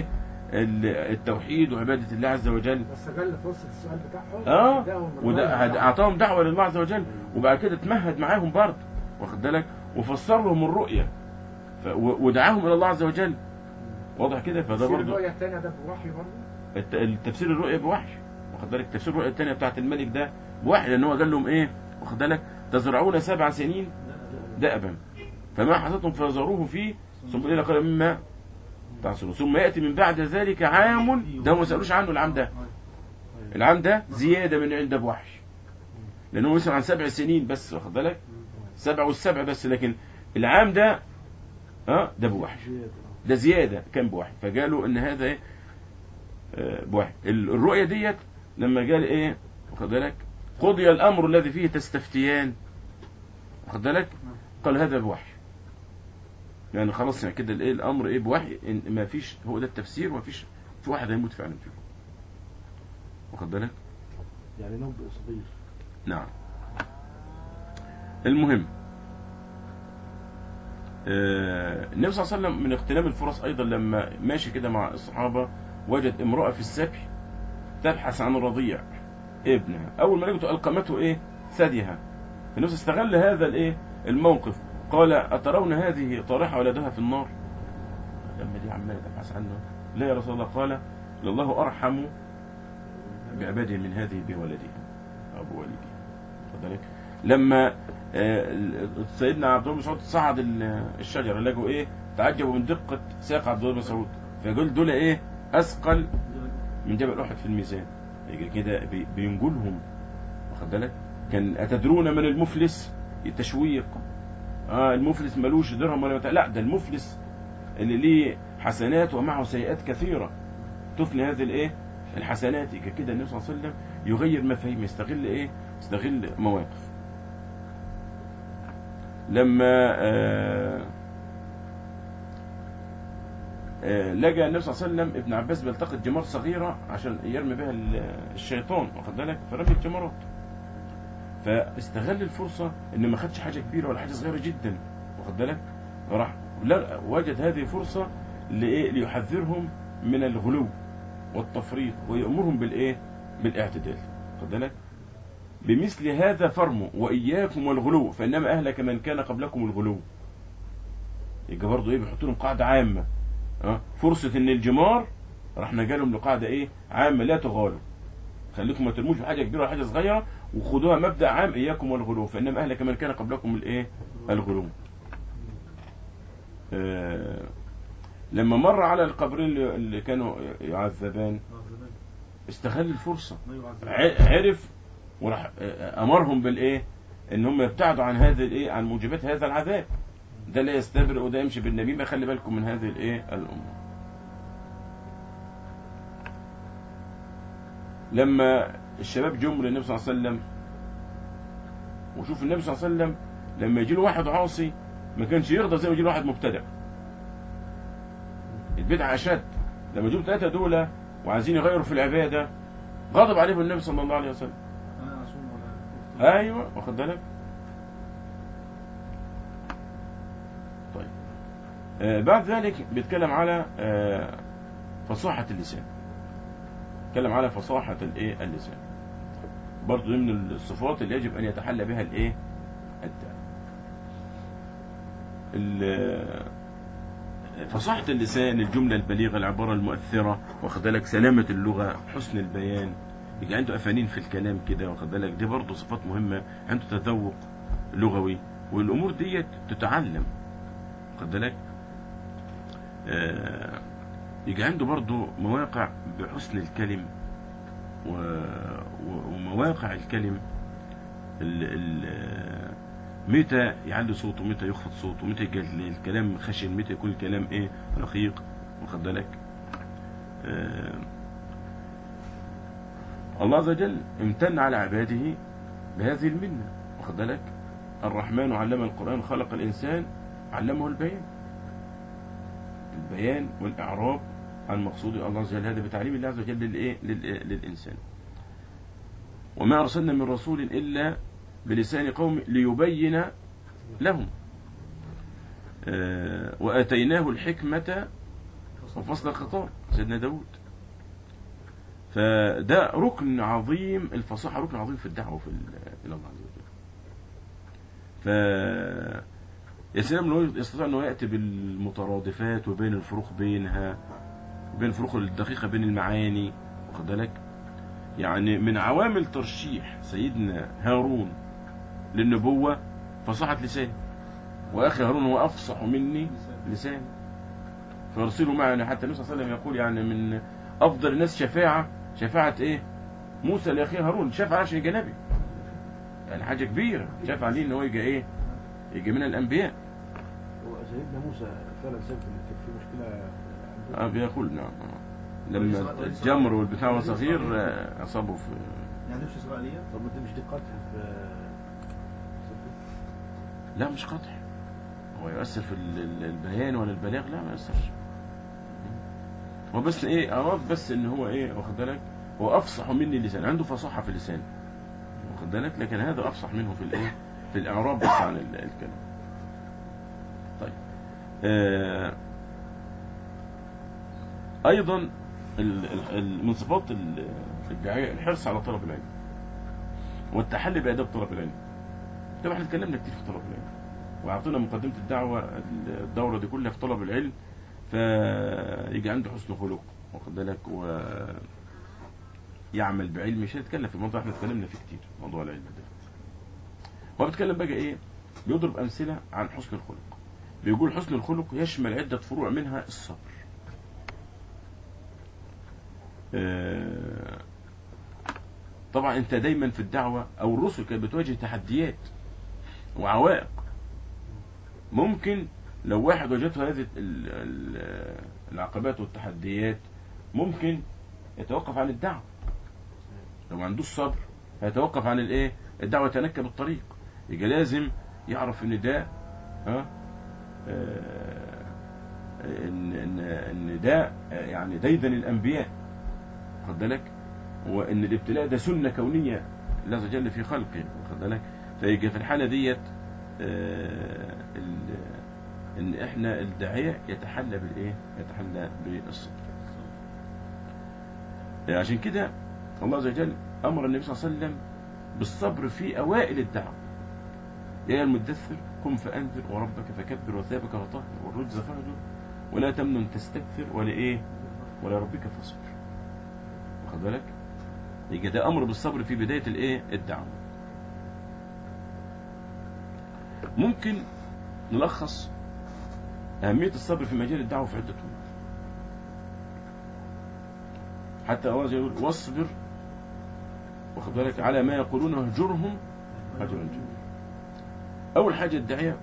ال- التوحيد وعبادة الله عز وجل بس قال فرصة السؤال بتاعهم اه اداهم وده الرواية هد- اعطاهم دعوه لله عز وجل وبعد كده اتمهد معاهم برضه واخد بالك وفسر لهم الرؤيه ف... و- ودعاهم الى الله عز وجل واضح كده فده تفسير برضه الرؤية الثانية ده بوحي برضه الت- التفسير الرؤيه بوحي واخد بالك تفسير الرؤيه الثانيه بتاعت الملك ده بوحي لان هو قال لهم ايه واخد بالك تزرعون سبع سنين دأبا فما حصدتم فزروه فيه ثم إلى قال مما تعصرون ثم يأتي من بعد ذلك عام ده هم ما سألوش عنه العام ده العام ده زيادة من عند أبو وحش لأنه مثلا عن سبع سنين بس واخد بالك سبع والسبع بس لكن العام ده ها ده بوحش زيادة ده زيادة كان بوحي فقالوا ان هذا ايه آه، بوحي ال- الرؤية ديت لما قال ايه واخد بالك قضي الامر الذي فيه تستفتيان واخد بالك قال هذا بوحي يعني خلاص يعني كده الايه الامر ايه بوحي إن ما فيش هو ده التفسير وما فيش في واحد هيموت فعلا فيه واخد بالك يعني نبئ صغير نعم المهم آه، النبي صلى الله عليه وسلم من اغتنام الفرص ايضا لما ماشي كده مع الصحابه وجد امراه في السبي تبحث عن الرضيع ابنها اول ما لقيته القمته ايه ثديها النبي استغل هذا الايه الموقف قال اترون هذه طارحه ولدها في النار لما دي عماله تبحث عنه لا يا رسول الله قال لله ارحم بعباده من هذه بولدها ابو والدها واخد بالك لما آه، سيدنا عبد الله بن مسعود صعد ال- الشجره لقوا ايه تعجبوا من دقه ساق عبد الله بن مسعود فيقول دول ايه اثقل من جبل احد في الميزان يجي كده بي- بينجلهم واخد بالك كان اتدرون من المفلس التشويق اه المفلس ملوش درهم ولا متاع لا ده المفلس اللي ليه حسنات ومعه سيئات كثيره تفني هذه الايه الحسنات يجي كده النبي صلى الله عليه وسلم يغير مفاهيم يستغل ايه يستغل مواقف لما آه آه لقى النبي صلى الله عليه وسلم ابن عباس بيلتقط جمار صغيرة عشان يرمي بها ال- الشيطان واخد بالك فرمي الجمرات فاستغل الفرصة ان ما خدش حاجة كبيرة ولا حاجة صغيرة جدا واخد بالك راح لا وجد هذه فرصة لإيه ليحذرهم من الغلو والتفريط ويأمرهم بالإيه بالاعتدال واخد بالك بمثل هذا فرموا وإياكم والغلو فإنما أهلك من كان قبلكم الغلو يبقى برضه إيه بيحط لهم قاعدة عامة أه؟ فرصة إن الجمار راح نجالهم لقاعدة إيه عامة لا تغالوا خليكم ما ترموش بحاجة كبيرة ولا حاجة صغيرة وخدوها مبدأ عام إياكم والغلو فإنما أهلك من كان قبلكم الإيه الغلو آه لما مر على القبرين اللي- اللي كانوا يعذبان استغل الفرصة ع- عرف وراح آه، امرهم بالايه ان هم يبتعدوا عن هذا الايه عن موجبات هذا العذاب ده لا يستبرئ وده يمشي بالنميمه خلي بالكم من هذه الايه الامور لما الشباب جم للنبي صلى الله عليه وسلم وشوف النبي صلى الله عليه وسلم لما يجي له واحد عاصي ما كانش يرضى زي ما يجي له واحد مبتدع البدعه اشد لما جم ثلاثه دول وعايزين يغيروا في العباده غضب عليهم النبي صلى الله عليه وسلم انا اصوم ولا ايوه واخد بالك طيب آه بعد ذلك بيتكلم على آه فصاحة اللسان بيتكلم على فصاحة الايه اللسان برضه من الصفات اللي يجب ان يتحلى بها الايه الداعي ال- فصاحة اللسان الجملة البليغة العبارة المؤثرة واخد بالك سلامة اللغة حسن البيان يجي عنده أفانين في الكلام كده واخد بالك دي برضه صفات مهمة عنده تذوق لغوي والأمور ديت تتعلم واخد بالك آه يجي عنده برضه مواقع بحسن الكلم و... و... ومواقع الكلم ال... ال... متى يعلي صوته متى يخفض صوته متى يجي الكلام خشن متى يكون الكلام ايه رقيق واخد بالك آه الله عز وجل امتن على عباده بهذه المنة واخد بالك الرحمن علم القرآن خلق الإنسان علمه البيان البيان والإعراب عن مقصود الله عز وجل هذا بتعليم الله عز وجل للإيه؟ للإيه؟ للإنسان وما أرسلنا من رسول إلا بلسان قوم ليبين لهم آه، وآتيناه الحكمة وفصل الخطاب سيدنا داود فده ركن عظيم الفصاحة ركن عظيم في الدعوة في ال- إلى الله عز وجل ف يا سلام لو يستطيع أنه يأتي بالمترادفات وبين الفروق بينها بين الفروق الدقيقة بين المعاني واخد بالك يعني من عوامل ترشيح سيدنا هارون للنبوة فصاحة لسان وأخي هارون هو أفصح مني لسان فيرسلوا معنا حتى النبي صلى الله عليه وسلم يقول يعني من أفضل الناس شفاعة شفاعة إيه موسى لأخيه هارون شفاعة عشان يجي نبي يعني حاجة كبيرة شفاعة ليه إن هو يجي إيه يجي من الأنبياء وسيدنا موسى فعلا سبب ان كان في مشكله عنده. آه بيقول نعم آه. لما الجمر والبتاع وهو صغير آه، أصابه في يعني نمشي إسرائيلية طب ما دي مش دي قتل في لا مش قطع هو يؤثر في ال- ال- البيان ولا البلاغ لا ما يؤثرش هو بس ايه اراد بس ان هو ايه واخد بالك هو افصح مني اللسان عنده فصاحه في اللسان واخد بالك لكن هذا افصح منه في الايه في الاعراب بس عن ال- الكلام طيب آه ايضا ال- ال- ال- من صفات ال- الداعيه الحرص على طلب العلم والتحلي باداب طلب العلم طبعا احنا اتكلمنا كتير في طلب العلم واعطينا مقدمه الدعوه الدوره دي كلها في طلب العلم فيجي عنده حسن خلق واخد بالك و يعمل بعلم مش هنتكلم في الموضوع احنا اتكلمنا فيه كتير موضوع العلم ده هو بيتكلم بقى ايه بيضرب امثله عن حسن الخلق بيقول حسن الخلق يشمل عده فروع منها الصبر آه، طبعا انت دايما في الدعوه او الرسل كانت بتواجه تحديات وعوائق ممكن لو واحد وجدته هذه ال- ال- العقبات والتحديات ممكن يتوقف عن الدعوة لو ما عندوش صبر هيتوقف عن الايه الدعوة يتنكب الطريق يبقى لازم يعرف ان ده ها آه، ان ان ان ده آه، يعني ديدن الانبياء خد بالك وان الابتلاء ده سنه كونيه الله عز وجل في خلقه خد بالك فيجي في الحاله ديت آه، ال- ان احنا الداعيه يتحلى بالايه يتحلى بالصبر آه، عشان كده الله عز وجل امر النبي صلى الله عليه وسلم بالصبر في اوائل الدعوه يا أيها المدثر قم فانذر وربك فكبر وثيابك فطهر والرجز فاهجر ولا تمنن تستكثر ولا ايه ولا ربك فاصبر واخد بالك يبقى ده امر بالصبر في بدايه الايه الدعوه ممكن نلخص اهميه الصبر في مجال الدعوه في عده امور حتى الله يقول واصبر واخد بالك على ما يقولون واهجرهم هجرا جميلا اول حاجه الداعيه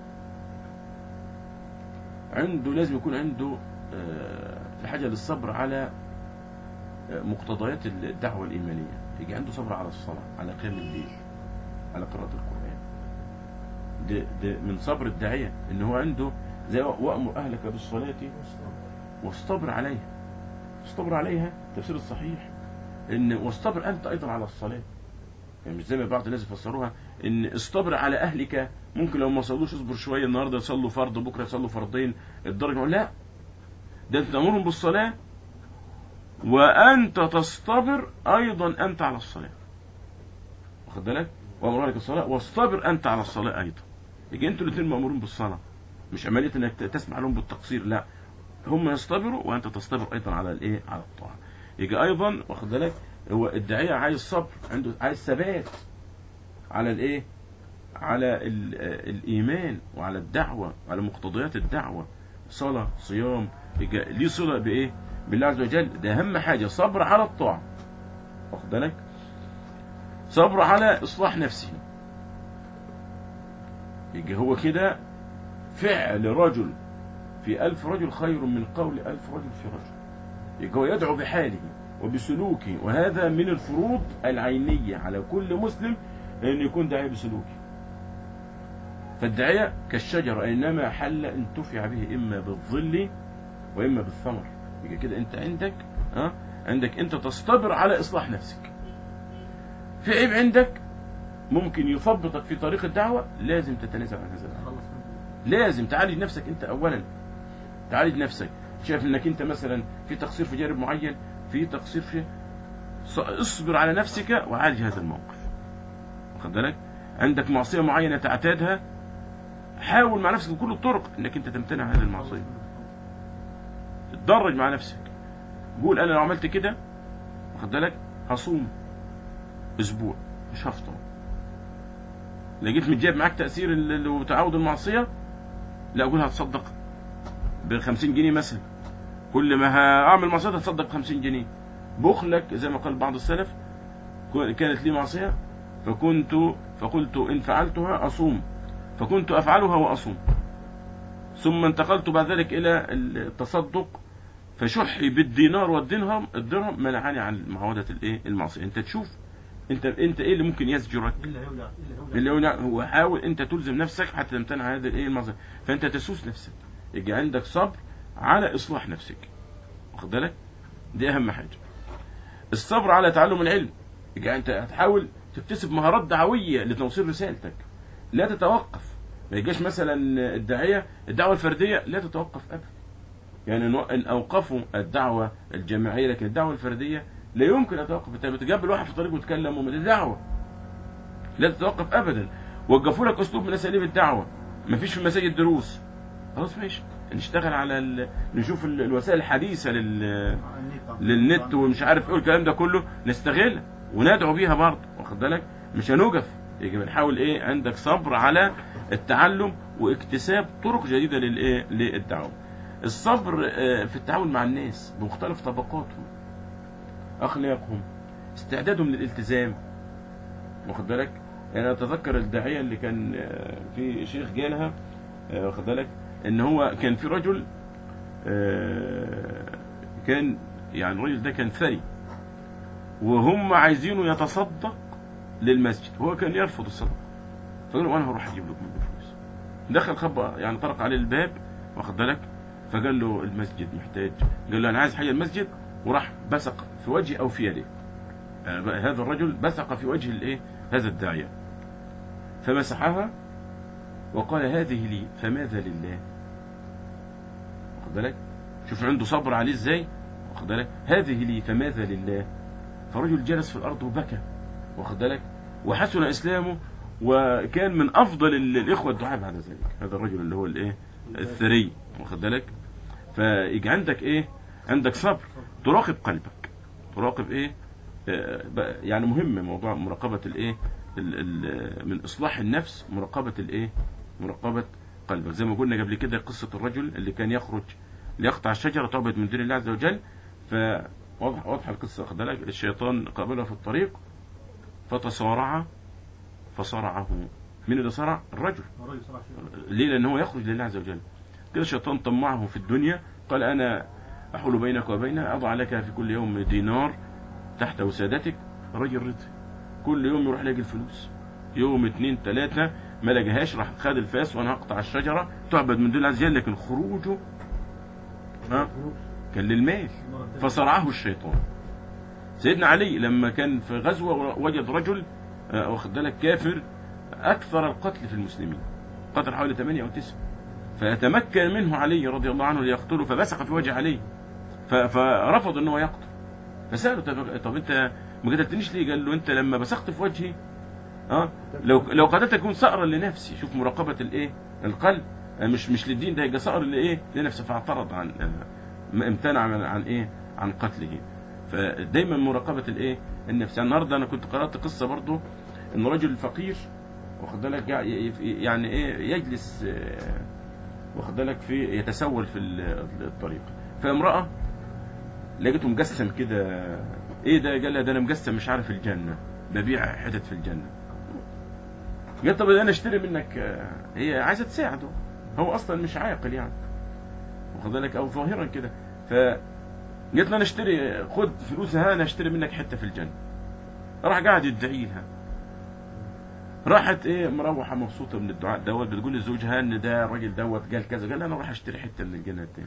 عنده لازم يكون عنده آه، الحاجه للصبر على آه، مقتضيات الدعوه الايمانيه يجي عنده صبر على الصلاه على قيام الليل على قراءه القران ده, ده من صبر الداعيه ان هو عنده زي وامر اهلك بالصلاه واصطبر عليها اصطبر عليها التفسير الصحيح ان واصطبر انت ايضا على الصلاه يعني مش زي ما بعض الناس يفسروها ان اصطبر على اهلك ممكن لو ما صلوش اصبر شويه النهارده يصلوا فرض بكره يصلوا فرضين الدرجه لا ده انت تامرهم بالصلاه وانت تصطبر ايضا انت على الصلاه واخد بالك وامر لك الصلاه واصطبر انت على الصلاه ايضا يجي انتوا الاثنين مامورين بالصلاه مش عمليه انك تسمح لهم بالتقصير لا هم يصطبروا وانت تصطبر ايضا على الايه على الطاعه يجي ايضا واخد بالك هو الداعيه عايز صبر عنده عايز ثبات على الايه على ال- آه، الايمان وعلى الدعوه وعلى مقتضيات الدعوه صلاه صيام يجي ليه صله بايه بالله عز وجل ده اهم حاجه صبر على الطاعه واخد بالك صبر على اصلاح نفسه يجي هو كده فعل رجل في ألف رجل خير من قول ألف رجل في رجل يبقى هو يدعو بحاله وبسلوكه وهذا من الفروض العينية على كل مسلم أن يكون داعية بسلوكه فالداعية كالشجرة أينما حل انتفع به إما بالظل وإما بالثمر يبقى كده أنت عندك ها عندك أنت تصطبر على إصلاح نفسك في عيب عندك ممكن يثبطك في طريق الدعوة لازم تتنازل عن هذا العيب خلص منه لازم تعالج نفسك انت اولا تعالج نفسك شايف انك انت مثلا في تقصير في جانب معين في تقصير في ص- اصبر على نفسك وعالج هذا الموقف واخد بالك عندك معصيه معينه تعتادها حاول مع نفسك بكل الطرق انك انت تمتنع عن هذه المعصيه اتدرج مع نفسك قول انا لو عملت كده واخد بالك هصوم اسبوع مش هفطر لقيت متجاب معاك تاثير ال- ال- وتعود المعصيه لا اقول هتصدق ب 50 جنيه مثلا كل ما هعمل معصيه هتصدق ب 50 جنيه بخلك زي ما قال بعض السلف كو- كانت لي معصيه فكنت فقلت ان فعلتها اصوم فكنت افعلها واصوم ثم انتقلت بعد ذلك الى التصدق فشحي بالدينار والدرهم الدرهم منعني عن معاودة الايه المعصية انت تشوف انت انت ايه اللي ممكن يزجرك الا يولع الا يولع اللي هو لا، هو حاول انت تلزم نفسك حتى تمتنع عن هذه الايه المعصية فانت تسوس نفسك يجي عندك صبر على اصلاح نفسك واخد بالك دي اهم حاجة الصبر على تعلم العلم يجي انت هتحاول تكتسب مهارات دعوية لتوصيل رسالتك لا تتوقف ما يجيش مثلا الداعية الدعوة الفردية لا تتوقف ابدا يعني إن- ان اوقفوا الدعوة الجماعية لكن الدعوة الفردية لا يمكن ان تتوقف انت بتقابل واحد في طريق وتكلم وما دي دعوة لا تتوقف ابدا وقفوا لك اسلوب من اساليب الدعوة ما فيش في المساجد دروس خلاص ماشي نشتغل على ال... نشوف ال- الوسائل الحديثة لل... النت. للنت ومش عارف ايه الكلام ده كله نستغلها وندعو بيها برضه واخد بالك مش هنوقف يجب نحاول ايه عندك صبر على التعلم واكتساب طرق جديده للايه للدعوه الصبر آه، في التعامل مع الناس بمختلف طبقاتهم اخلاقهم استعدادهم للالتزام واخد بالك يعني انا اتذكر الداعيه اللي كان آه، في شيخ جالها آه، واخد بالك ان هو كان في رجل آه، كان يعني الراجل ده كان ثري وهم عايزينه يتصدق للمسجد هو كان يرفض الصدقه فقال له انا هروح اجيب لكم الفلوس دخل خبى يعني طرق عليه الباب واخد بالك فقال له المسجد محتاج قال له انا عايز حاجه المسجد وراح بصق في وجهي او في يدي آه، بقى هذا الرجل بصق في وجه الايه هذا الداعيه فمسحها وقال هذه لي فماذا لله واخد بالك شوف عنده صبر عليه ازاي واخد بالك هذه لي فماذا لله فرجل جلس في الارض وبكى واخد بالك وحسن اسلامه وكان من افضل ال- الاخوه الدعاء بعد ذلك هذا الرجل اللي هو الايه الثري واخد بالك فيجي عندك ايه عندك صبر تراقب قلبك تراقب ايه آه، بقى- يعني مهم موضوع مراقبه الايه ال- ال- من اصلاح النفس مراقبه الايه مراقبه قلبك زي ما قلنا قبل كده قصه الرجل اللي كان يخرج ليقطع الشجره تعبد من دون الله عز وجل فواضح واضحه القصه واخد بالك الشيطان قابله في الطريق فتصارع فصرعه مين اللي صرع الرجل الراجل صراحه شيء. ليه لان هو يخرج لله عز وجل كده الشيطان طمعه في الدنيا قال انا احول بينك وبينها اضع لك في كل يوم دينار تحت وسادتك الراجل رضي كل يوم يروح يلاقي الفلوس يوم اتنين تلاتة ما لقاهاش راح خد الفاس وانا هقطع الشجرة تعبد من دون الله عز وجل لكن خروجه ها كان للمال المرة الثانية. فصرعه الشيطان سيدنا علي لما كان في غزوة وجد رجل آه، واخد بالك كافر أكثر القتل في المسلمين قتل حوالي 8 أو 9 فيتمكن منه علي رضي الله عنه ليقتله فبصق في وجه علي ف- فرفض ان هو يقتل فسأله طب, طب انت ما قتلتنيش ليه؟ قال له انت لما بصقت في وجهي اه لو لو قتلتك كنت صقرا لنفسي شوف مراقبة الايه؟ القلب آه، مش مش للدين ده يبقى صقر لايه؟ لنفسه فاعترض عن آه، امتنع عن عن ايه؟ عن قتله فدايما مراقبة الايه؟ النفس يعني النهارده انا كنت قرأت قصة برضو ان رجل فقير واخد بالك يع- ي- يعني ايه يجلس آه، واخد بالك في يتسول في ال- الطريق فامرأة لقيته مقسم كده ايه ده قال لها ده انا مقسم مش عارف الجنة ببيع حتت في الجنة قالت طب انا اشتري منك آه، هي عايزة تساعده هو اصلا مش عاقل يعني واخد بالك او ظاهرا كده ف قالت له انا اشتري خد فلوسها انا اشتري منك حتة في الجنة راح قاعد يدعي لها راحت ايه مروحه مبسوطه من الدعاء دوت بتقول لزوجها ان ده الراجل دوت قال كذا قال لها انا اروح اشتري حته من الجنه التاني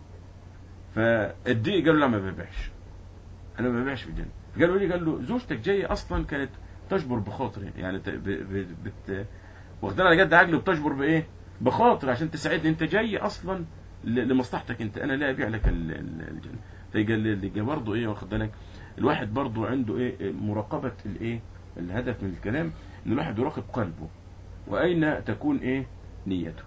فالدي قال له لا ما ببيعش انا ما ببيعش في الجنه قالوا لي قال له زوجتك جايه اصلا كانت تجبر بخاطري يعني ت- ب... ب... بت... واخدين على جد عقله بتجبر بايه بخاطر عشان تساعدني انت جاي اصلا ل- لمصلحتك انت انا لا ابيع لك ال- ال- الجنه فيجي اللي برضه ايه واخد بالك الواحد برضه عنده ايه مراقبه الايه الهدف من الكلام ان الواحد يراقب قلبه واين تكون ايه نيته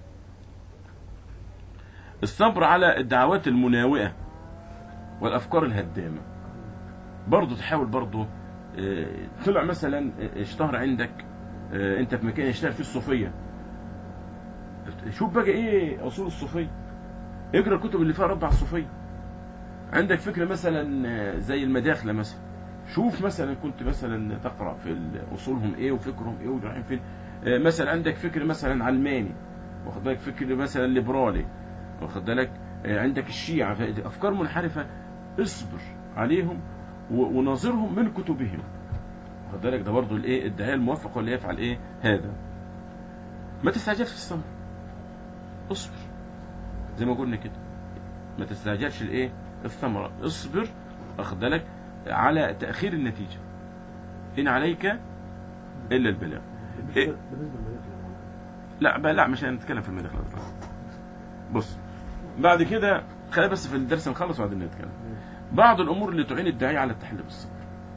الصبر على الدعوات المناوئه والافكار الهدامه برضه تحاول برضه آه، طلع مثلا آه، اشتهر عندك آه، انت في مكان يشتغل فيه الصوفيه شوف بقى ايه اصول الصوفيه اقرا الكتب اللي فيها رد على الصوفيه عندك فكره مثلا آه، زي المداخله مثلا شوف مثلا كنت مثلا تقرا في ال- اصولهم ايه وفكرهم ايه ورايحين فين آه، مثلا عندك فكر مثلا علماني واخد بالك فكر مثلا ليبرالي واخد بالك آه، عندك الشيعة ف- افكار منحرفه اصبر عليهم و- وناظرهم من كتبهم واخد بالك ده برضه الايه الداعيه الموفق هو اللي يفعل ايه هذا ما تستعجلش في الصبر اصبر زي ما قلنا كده ما تستعجلش الايه الثمره اصبر واخد بالك على تاخير النتيجه ان عليك الا البلاغ بالنسبه إيه؟ بالنسبه للمداخل لا بقى لا مش هنتكلم في المداخله دلوقتي. بص بعد كده خلينا بس في الدرس نخلص وبعدين نتكلم بعض الامور اللي تعين الداعيه على التحلي بالصبر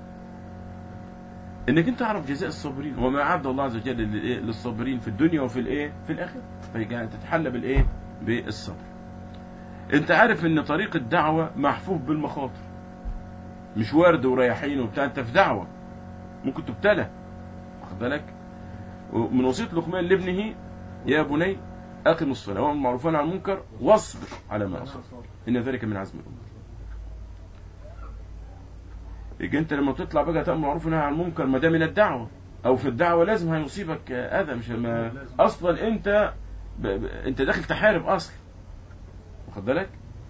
انك انت تعرف جزاء الصابرين وما اعد الله عز وجل للإيه؟ للصابرين في الدنيا وفي الايه في الاخره فيجي تتحلى بالايه بالصبر انت عارف ان طريق الدعوه محفوف بالمخاطر مش ورد ورياحين وبتاع انت في دعوه ممكن تبتلى واخد بالك من وصيه لقمان لابنه يا بني اقم الصلاه وامر بالمعروف والنهي عن المنكر واصبر على ما اصاب ان ذلك من عزم الامور يجي انت لما تطلع بقى تامر بالمعروف والنهي عن المنكر ما ده من الدعوه او في الدعوه لازم هيصيبك اذى مش ما اصلا انت ب... ب... انت داخل تحارب اصلا واخد بالك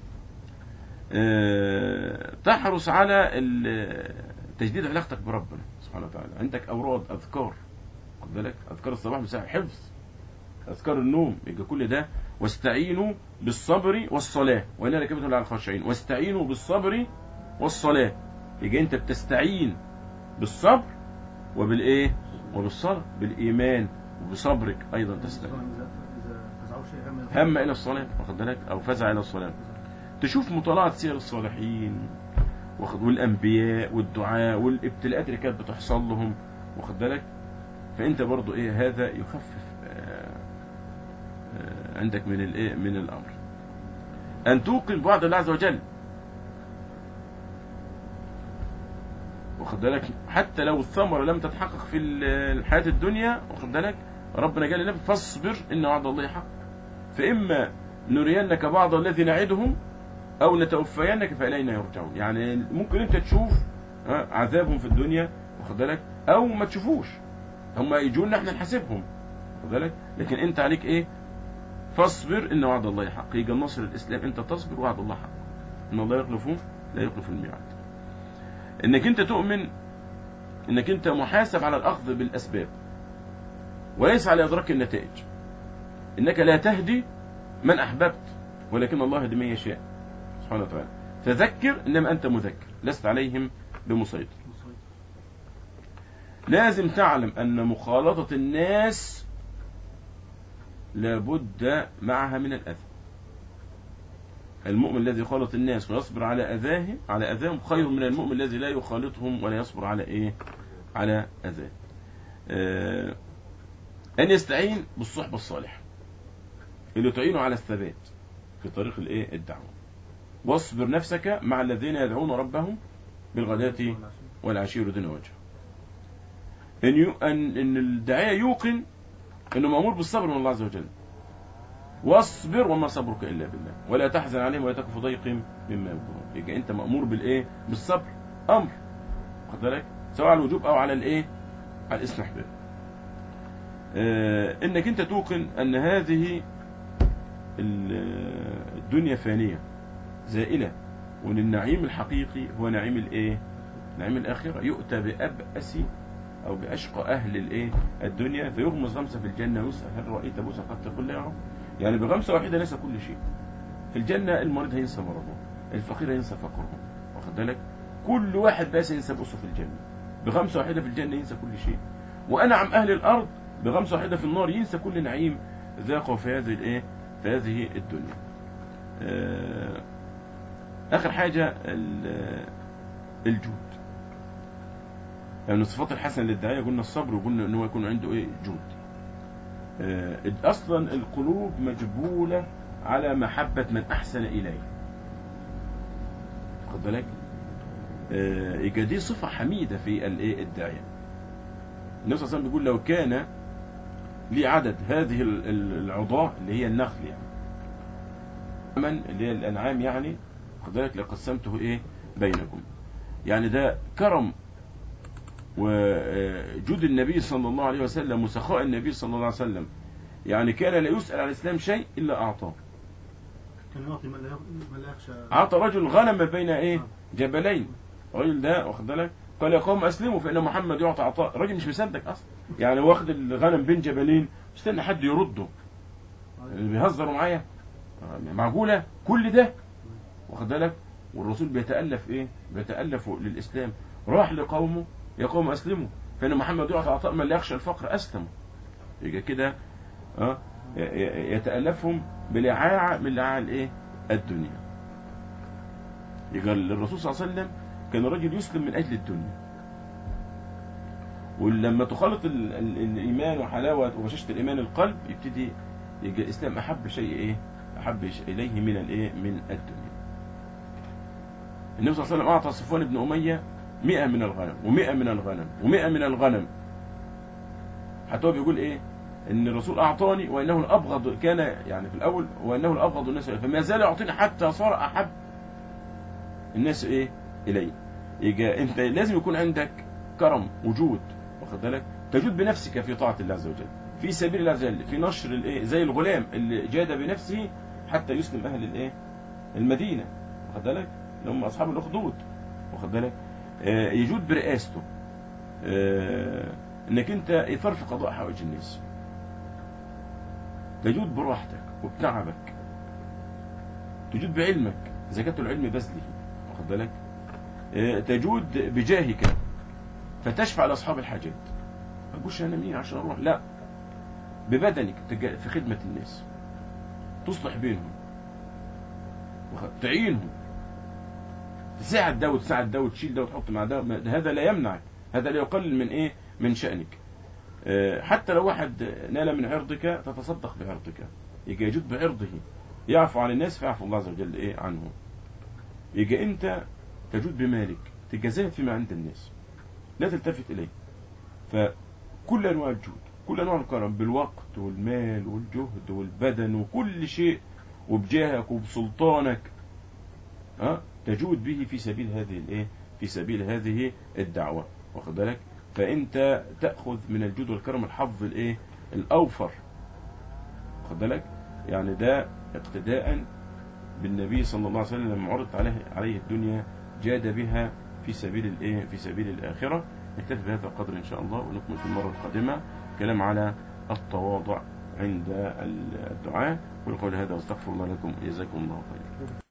اه... تحرص على ال... تجديد علاقتك بربنا سبحانه وتعالى عندك اوراد اذكار واخد بالك اذكار الصباح مساء حفظ اذكار النوم يبقى كل ده واستعينوا بالصبر والصلاه وانا لكبت على الخاشعين واستعينوا بالصبر والصلاه يبقى انت بتستعين بالصبر وبالايه وبالصلاه بالايمان وبصبرك ايضا تستعين إذا إذا فزعوا شيء هم هم الى الصلاه واخد بالك او فزع الى الصلاه تشوف مطالعه سير الصالحين واخد والانبياء والدعاء والابتلاءات اللي كانت بتحصل لهم واخد بالك فانت برضو ايه هذا يخفف آه، آه، عندك من الايه من الامر ان توقن بوعد الله عز وجل واخد بالك حتى لو الثمره لم تتحقق في ال- الحياه الدنيا واخد بالك ربنا قال للنبي فاصبر ان وعد الله حق فاما نرينك بعض الذي نعدهم او نتوفينك فالينا يرجعون يعني ممكن انت تشوف ها، عذابهم في الدنيا واخد بالك او ما تشوفوش هم يجونا احنا نحاسبهم واخد بالك لكن انت عليك ايه فاصبر ان وعد الله حق يجي النصر الاسلام انت تصبر وعد الله حق ان الله يخلف لا يخلف الميعاد انك انت تؤمن انك انت محاسب على الاخذ بالاسباب وليس على ادراك النتائج انك لا تهدي من احببت ولكن الله يهدي من يشاء سبحانه وتعالى فذكر انما انت مذكر لست عليهم بمسيطر لازم تعلم ان مخالطه الناس لابد معها من الاذى المؤمن الذي يخالط الناس ويصبر على اذاهم على اذاهم خير من المؤمن الذي لا يخالطهم ولا يصبر على ايه على اذاه آه، ان يستعين بالصحبه الصالحه اللي تعينه على الثبات في طريق الايه الدعوه واصبر نفسك مع الذين يدعون ربهم بالغداة والعشي يريدون وجهه ان يو ان ان الداعيه يوقن انه مامور بالصبر من الله عز وجل واصبر وما صبرك الا بالله ولا تحزن عليهم ولا تكن في ضيق مما يمكرون يبقى انت مامور بالايه بالصبر امر واخد بالك سواء على الوجوب او على الايه على الاستحباب آه انك انت توقن ان هذه ال- الدنيا فانيه زائله وان النعيم الحقيقي هو نعيم الايه نعيم الاخره يؤتى بابأس او باشقى اهل الايه الدنيا فيغمس غمسه في الجنه ويسال هل رايت بوسه قد تقول لا يا رب يعني بغمسه واحده نسى كل شيء في الجنه المريض هينسى مرضه الفقير هينسى فقره واخد بالك كل واحد بس ينسى بؤسه في الجنه بغمسه واحده في الجنه ينسى كل شيء وانعم اهل الارض بغمسه واحده في النار ينسى كل نعيم ذاقه في هذه الايه في هذه الدنيا آه، اخر حاجه ال- الجود يعني من الصفات الحسنه للداعيه قلنا الصبر وقلنا ان هو يكون عنده ايه جود آه، اصلا القلوب مجبوله على محبه من احسن اليه خد بالك آه، يبقى دي صفه حميده في الايه الداعيه النبي صلى الله عليه وسلم بيقول لو كان لي عدد هذه ال- ال- العضاء اللي هي النخل يعني من اللي هي الانعام يعني خد بالك لقسمته ايه بينكم يعني ده كرم وجود النبي صلى الله عليه وسلم وسخاء النبي صلى الله عليه وسلم يعني كان لا يسأل عن الإسلام شيء إلا أعطاه كان يعطي من لا من لا يخشى أعطى رجل غنم بين إيه جبلين الراجل ده واخد بالك قال يا قوم أسلموا فإن محمد يعطى عطاء الراجل مش مصدق أصلا يعني واخد الغنم بين جبلين استنى حد يرده اللي بيهزروا معايا آه، معقولة كل ده واخد بالك والرسول بيتألف ايه بيتألف للإسلام راح لقومه يا قوم أسلموا فإن محمد يعطى عطاء من لا يخشى الفقر أسلموا يبقى كده اه ي- ي- يتألفهم بلعاعة من لعاع الايه الدنيا يبقى الرسول صلى الله عليه وسلم كان رجل يسلم من أجل الدنيا ولما تخلط ال- ال- الإيمان وحلاوة وبشاشة الإيمان القلب يبتدي يبقى الإسلام أحب شيء إيه أحب شيء إليه من الإيه من الدنيا النبي صلى الله عليه وسلم أعطى صفوان بن أمية مئة من الغنم ومئة من الغنم ومئة من الغنم حتى هو بيقول إيه إن الرسول أعطاني وإنه الأبغض كان يعني في الأول وإنه الأبغض الناس إليه فما زال يعطيني حتى صار أحب الناس إيه إلي يبقى أنت لازم يكون عندك كرم وجود واخد بالك تجود بنفسك في طاعة الله عز وجل في سبيل الله عز وجل في نشر الايه زي الغلام اللي جاد بنفسه حتى يسلم اهل الايه المدينه واخد بالك اللي هم اصحاب الاخدود واخد بالك آه، يجود برئاسته آه، انك انت اثار في قضاء حوائج الناس تجود براحتك وبتعبك تجود بعلمك زكاة العلم بذله واخد بالك آه، تجود بجاهك فتشفع لاصحاب الحاجات ما تقولش انا مين عشان اروح لا ببدنك تج- في خدمة الناس تصلح بينهم وخ- تعينهم تساعد ده وتساعد ده وتشيل ده وتحط مع ده ما- هذا لا يمنعك هذا لا يقلل من ايه من شأنك آه، حتى لو واحد نال من عرضك تتصدق بعرضك يجي يجود بعرضه يعفو عن الناس فيعفو الله عز وجل ايه عنه يجي انت تجود بمالك تجازيها فيما عند الناس لا تلتفت اليه فكل انواع الجود كل انواع الكرم بالوقت والمال والجهد والبدن وكل شيء وبجاهك وبسلطانك ها تجود به في سبيل هذه الايه في سبيل هذه الدعوه واخد بالك فانت تاخذ من الجود والكرم الحظ الايه الاوفر واخد بالك يعني ده اقتداء بالنبي صلى الله عليه وسلم لما عرضت عليه عليه الدنيا جاد بها في سبيل الايه في سبيل الاخره نكتفي بهذا القدر ان شاء الله ونكمل في المره القادمه كلام على التواضع عند الدعاء ونقول هذا واستغفر الله لكم جزاكم الله خيرا